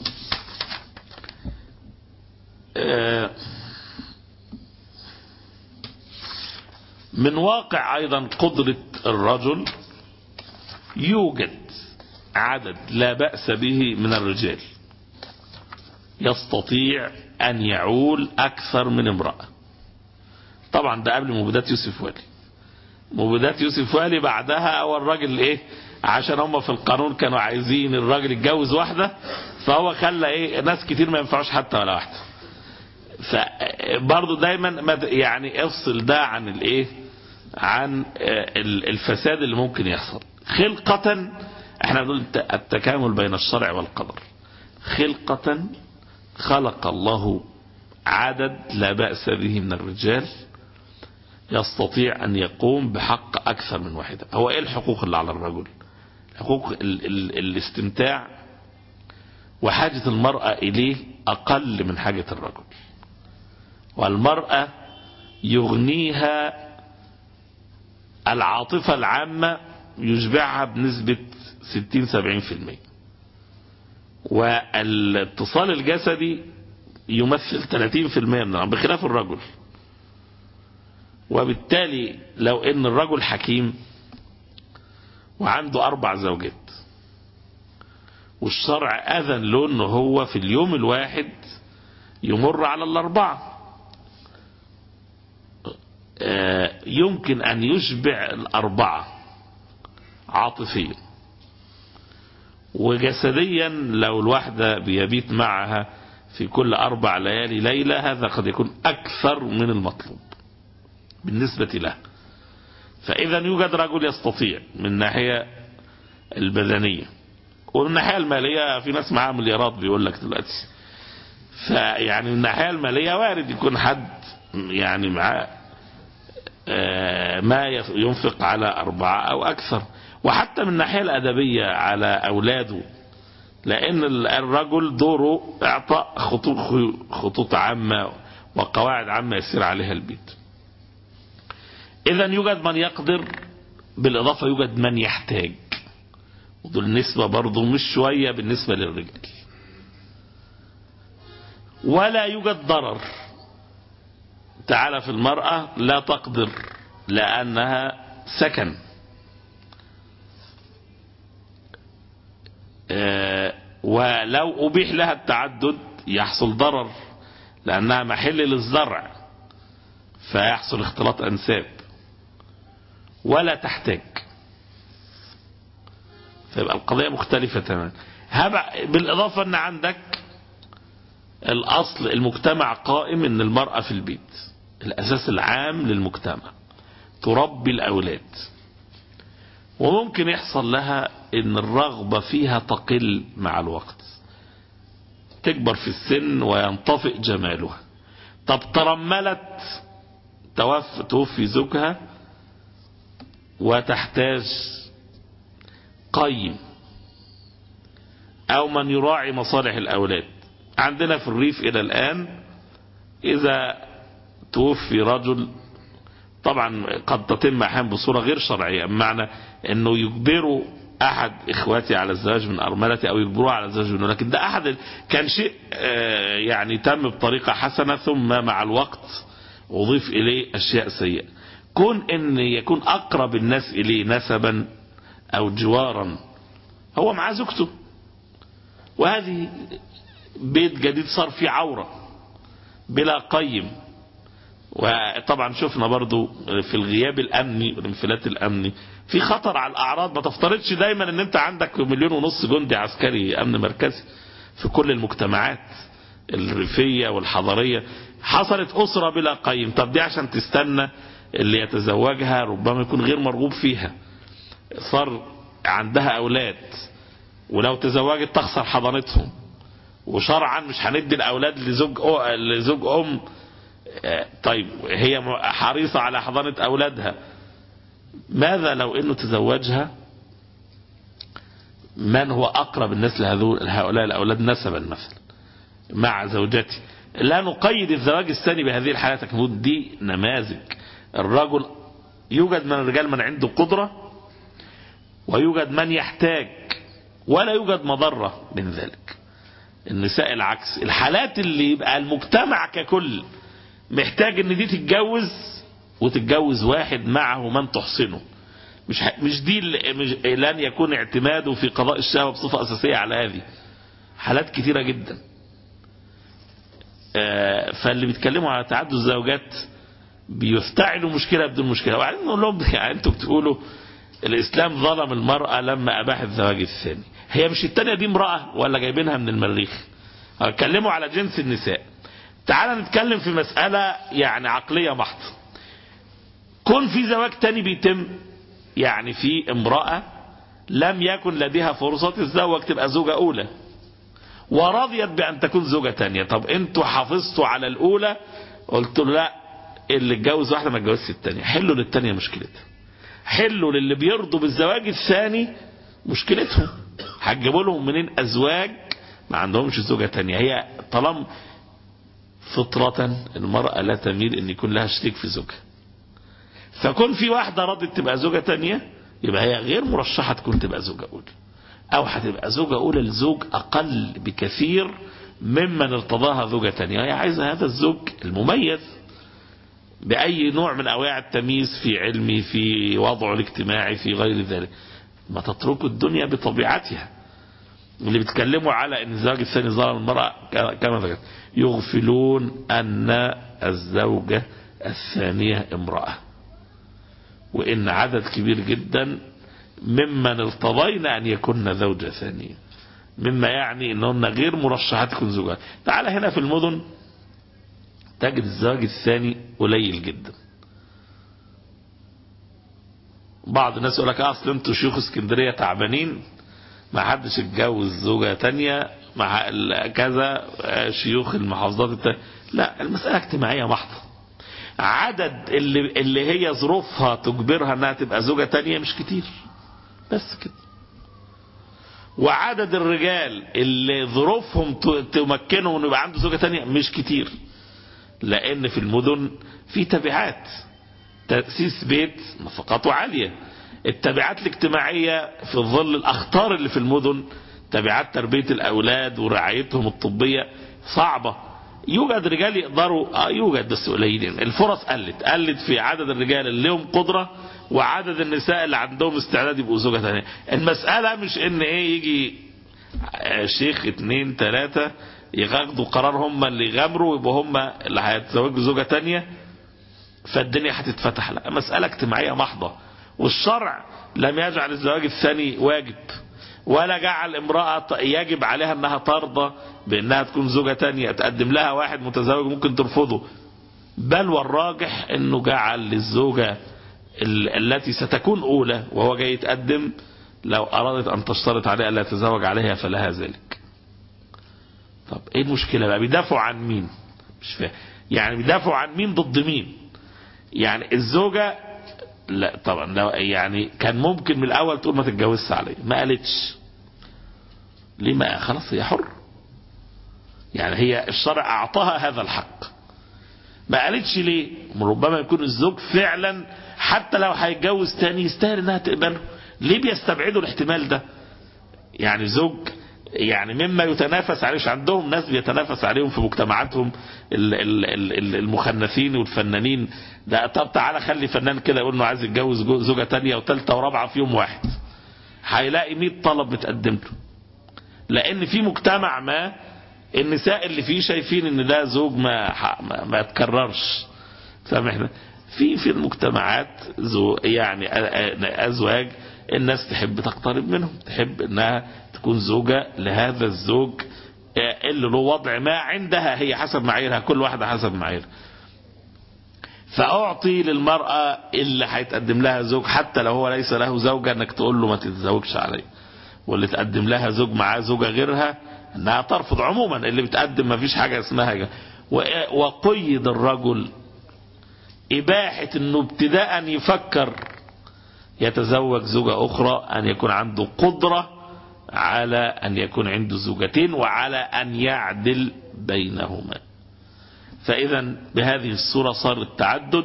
Speaker 3: آه، من واقع ايضا قدرة الرجل يوجد عدد لا بأس به من الرجال يستطيع أن يعول أكثر من امرأة طبعا ده قبل مبيدات يوسف والي مبيدات يوسف والي بعدها او الراجل ايه عشان هم في القانون كانوا عايزين الراجل يتجوز واحدة فهو خلى ايه ناس كتير ما ينفعوش حتى ولا واحدة فبرضه دايما ما ت- يعني افصل ده عن الايه عن آه، ال- الفساد اللي ممكن يحصل خلقة احنا بنقول الت- التكامل بين الشرع والقدر خلقة خلق الله عدد لا بأس به من الرجال يستطيع أن يقوم بحق أكثر من واحدة هو إيه الحقوق اللي على الرجل حقوق ال ال الاستمتاع وحاجة المرأة إليه أقل من حاجة الرجل والمرأة يغنيها العاطفة العامة يشبعها بنسبة 60-70% والاتصال الجسدي يمثل 30% من العمر بخلاف الرجل وبالتالي لو ان الرجل حكيم وعنده اربع زوجات والشرع اذن له انه هو في اليوم الواحد يمر على الاربعه آه، يمكن ان يشبع الاربعه عاطفيا وجسديا لو الواحده بيبيت معها في كل اربع ليالي ليله هذا قد يكون اكثر من المطلوب بالنسبة له فإذا يوجد رجل يستطيع من الناحية البدنية ومن الناحية المالية في ناس معاها مليارات بيقول لك دلوقتي فيعني من الناحية المالية وارد يكون حد يعني معاه آه، ما يف- ينفق على أربعة أو أكثر وحتى من الناحية الأدبية على أولاده لأن ال- الرجل دوره إعطاء خطوط خطوط عامة وقواعد عامة يسير عليها البيت إذا يوجد من يقدر بالإضافة يوجد من يحتاج ودول نسبة برضو مش شوية بالنسبة للرجال ولا يوجد ضرر تعالى في المرأة لا تقدر لأنها سكن آه، ولو أبيح لها التعدد يحصل ضرر لأنها محل للزرع فيحصل اختلاط أنساب ولا تحتاج فيبقى القضية مختلفة تماما هبع بالإضافة أن عندك الأصل المجتمع قائم أن المرأة في البيت الأساس العام للمجتمع تربي الأولاد وممكن يحصل لها أن الرغبة فيها تقل مع الوقت تكبر في السن وينطفئ جمالها طب ترملت توفي, توفي زوجها وتحتاج قيم او من يراعي مصالح الاولاد عندنا في الريف الى الان اذا توفي رجل طبعا قد تتم احيانا بصورة غير شرعية بمعنى انه يجبروا احد اخواتي على الزواج من ارملتي او يجبروه على الزواج منه لكن ده احد كان شيء آه، يعني تم بطريقة حسنة ثم مع الوقت اضيف اليه اشياء سيئة كون ان يكون اقرب الناس اليه نسبا او جوارا هو مع زوجته وهذه بيت جديد صار فيه عورة بلا قيم وطبعا شفنا برضو في الغياب الامني والانفلات الامني في خطر على الاعراض ما تفترضش دايما ان انت عندك مليون ونص جندي عسكري امن مركزي في كل المجتمعات الريفية والحضرية حصلت اسرة بلا قيم طب دي عشان تستنى اللي يتزوجها ربما يكون غير مرغوب فيها صار عندها اولاد ولو تزوجت تخسر حضانتهم وشرعا مش هندي الاولاد لزوج أو لزوج ام آه، طيب هي حريصة على حضانة أولادها ماذا لو أنه تزوجها من هو أقرب الناس لهؤلاء الأولاد نسبا مثلا مع زوجته لا نقيد الزواج الثاني بهذه الحالات لكن دي نماذج الرجل يوجد من الرجال من عنده قدرة ويوجد من يحتاج ولا يوجد مضرة من ذلك النساء العكس الحالات اللي يبقى المجتمع ككل محتاج ان دي تتجوز وتتجوز واحد معه من تحسنه مش ح... مش دي اللي مش... لن يكون اعتماده في قضاء الشهوة بصفة أساسية على هذه حالات كثيرة جدا آه فاللي بيتكلموا على تعدد الزوجات بيفتعلوا مشكلة بدون مشكلة وبعدين نقول لهم يعني انتوا بتقولوا الإسلام ظلم المرأة لما أباح الزواج الثاني هي مش الثانية دي امرأة ولا جايبينها من المريخ هتكلموا على جنس النساء تعال نتكلم في مسألة يعني عقلية محض كون في زواج تاني بيتم يعني في امرأة لم يكن لديها فرصة تتزوج تبقى زوجة أولى ورضيت بأن تكون زوجة تانية طب انتوا حافظتوا على الأولى قلت له لا اللي اتجوز واحدة ما اتجوزش التانية حلوا للتانية مشكلتها حلوا للي بيرضوا بالزواج الثاني مشكلتهم هتجيبوا لهم منين أزواج ما عندهمش زوجة تانية هي طالما فطرة المرأة لا تميل ان يكون لها شريك في زوجها فكون في واحدة رضت تبقى زوجة تانية يبقى هي غير مرشحة تكون تبقى زوجة أولى أو هتبقى زوجة أولى لزوج أقل بكثير ممن ارتضاها زوجة تانية هي عايزة هذا الزوج المميز بأي نوع من أنواع التمييز في علمي في وضعه الاجتماعي في غير ذلك ما تتركوا الدنيا بطبيعتها اللي بيتكلموا على ان الزواج الثاني ظلم المرأة كما ذكرت يغفلون ان الزوجة الثانية امرأة وان عدد كبير جدا ممن ارتضين ان يكون زوجة ثانية مما يعني انهن غير مرشحات تكون زوجات تعال هنا في المدن تجد الزواج الثاني قليل جدا بعض الناس يقول لك اصل انتوا شيوخ اسكندريه تعبانين ما حدش اتجوز زوجة تانية مع كذا شيوخ المحافظات التانية لا المسألة اجتماعية محضة عدد اللي, اللي هي ظروفها تجبرها انها تبقى زوجة تانية مش كتير بس كده وعدد الرجال اللي ظروفهم تمكنهم انه يبقى عنده زوجة تانية مش كتير لان في المدن في تبعات تأسيس بيت نفقاته عالية التبعات الاجتماعية في ظل الأخطار اللي في المدن تبعات تربية الأولاد ورعايتهم الطبية صعبة يوجد رجال يقدروا آه يوجد بس قليلين الفرص قلت قلت في عدد الرجال اللي لهم قدرة وعدد النساء اللي عندهم استعداد يبقوا زوجة ثانية المسألة مش ان ايه يجي شيخ اتنين تلاتة ياخدوا قرار هم اللي يغامروا ويبقوا هم اللي هيتزوجوا زوجة تانية فالدنيا هتتفتح لا مسألة اجتماعية محضة والشرع لم يجعل الزواج الثاني واجب ولا جعل امرأة يجب عليها انها ترضى بانها تكون زوجة تانية تقدم لها واحد متزوج ممكن ترفضه بل والراجح انه جعل للزوجة التي ستكون اولى وهو جاي يتقدم لو ارادت ان تشترط عليها الا تتزوج عليها فلها ذلك طب ايه المشكلة بقى بيدافعوا عن مين مش فاهم يعني بيدافعوا عن مين ضد مين يعني الزوجة لا طبعا لو يعني كان ممكن من الاول تقول ما تتجوزش عليا ما قالتش ليه ما خلاص هي حر يعني هي الشرع اعطاها هذا الحق ما قالتش ليه ربما يكون الزوج فعلا حتى لو هيتجوز تاني يستاهل انها تقبله ليه بيستبعدوا الاحتمال ده يعني زوج يعني مما يتنافس عليه عندهم ناس بيتنافس عليهم في مجتمعاتهم المخنثين والفنانين ده طب تعالى خلي فنان كده يقول انه عايز يتجوز زوجة تانية وثالثة ورابعة في يوم واحد هيلاقي 100 طلب متقدم له لان في مجتمع ما النساء اللي فيه شايفين ان ده زوج ما ما, ما يتكررش سامحنا في في المجتمعات زو يعني ازواج الناس تحب تقترب منهم تحب انها تكون زوجة لهذا الزوج اللي له وضع ما عندها هي حسب معاييرها كل واحدة حسب معاييرها فأعطي للمرأة اللي هيتقدم لها زوج حتى لو هو ليس له زوجة انك تقول له ما تتزوجش عليه واللي تقدم لها زوج معاه زوجة غيرها انها ترفض عموما اللي بتقدم ما فيش حاجة اسمها وقيد الرجل إباحة انه ابتداء يفكر يتزوج زوجة أخرى أن يكون عنده قدرة على أن يكون عنده زوجتين وعلى أن يعدل بينهما فإذا بهذه الصورة صار التعدد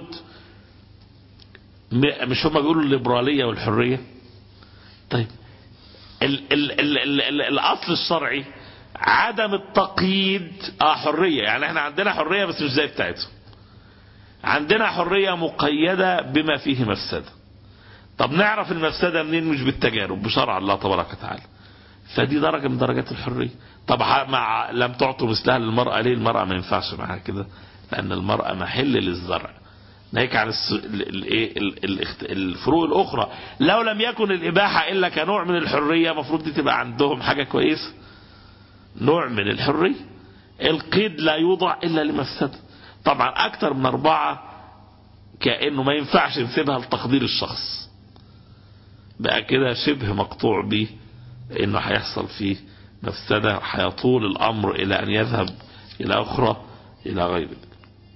Speaker 3: مش هم بيقولوا الليبرالية والحرية طيب ال ال ال ال ال الأصل الشرعي عدم التقييد اه حرية يعني احنا عندنا حرية بس مش زي بتاعتهم عندنا حرية مقيدة بما فيه مفسده طب نعرف المفسدة منين مش بالتجارب بشرع الله تبارك وتعالى فدي درجة من درجات الحرية طب مع لم تعطوا مثلها للمرأة ليه المرأة ما ينفعش معها كده لأن المرأة محل للزرع ناهيك عن الس- ال- ال- إيه؟ ال- الاخت- الفروق الأخرى لو لم يكن الإباحة إلا كنوع من الحرية مفروض دي تبقى عندهم حاجة كويسة نوع من الحرية القيد لا يوضع إلا لمفسده طبعا أكتر من أربعة كأنه ما ينفعش نسيبها لتقدير الشخص بقى كده شبه مقطوع به انه هيحصل فيه مفسدة هيطول الامر الى ان يذهب الى اخرى الى غير ذلك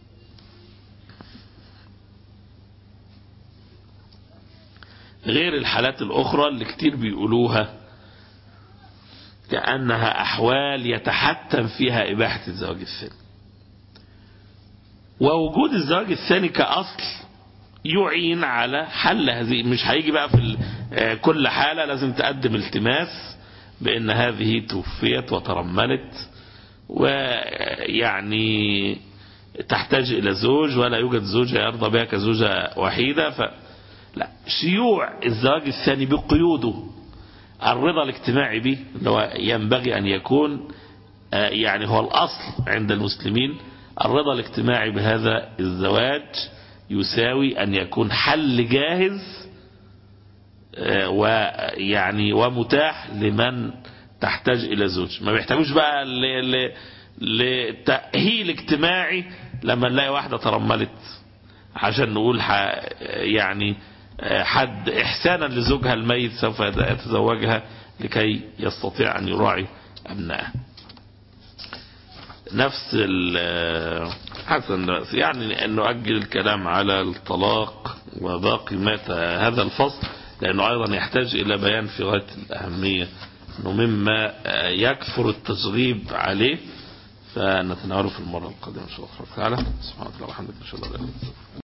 Speaker 3: غير الحالات الاخرى اللي كتير بيقولوها كأنها احوال يتحتم فيها اباحة الزواج الثاني ووجود الزواج الثاني كأصل يعين على حل هذه مش هيجي بقى في ال- آه، كل حالة لازم تقدم التماس بأن هذه توفيت وترملت ويعني تحتاج إلى زوج ولا يوجد زوجة يرضى بها كزوجة وحيدة ف لا شيوع الزواج الثاني بقيوده الرضا الاجتماعي به اللي هو ينبغي أن يكون آه، يعني هو الأصل عند المسلمين الرضا الاجتماعي بهذا الزواج يساوي أن يكون حل جاهز آه، ويعني ومتاح لمن تحتاج إلى زوج ما بيحتاجوش بقى ل- ل- لتأهيل اجتماعي لما نلاقي واحدة ترملت عشان نقول ح يعني آه، حد إحسانا لزوجها الميت سوف يتزوجها لكي يستطيع أن يراعي أبنائه نفس ال حسن بس يعني أن نؤجل الكلام على الطلاق وباقي مات هذا الفصل لأنه أيضا يحتاج إلى بيان في غاية الأهمية أنه مما يكثر التشغيب عليه فنتناوله في المرة القادمة إن شاء الله تعالى سبحانك اللهم وبحمدك نشهد أن لا إله إلا أنت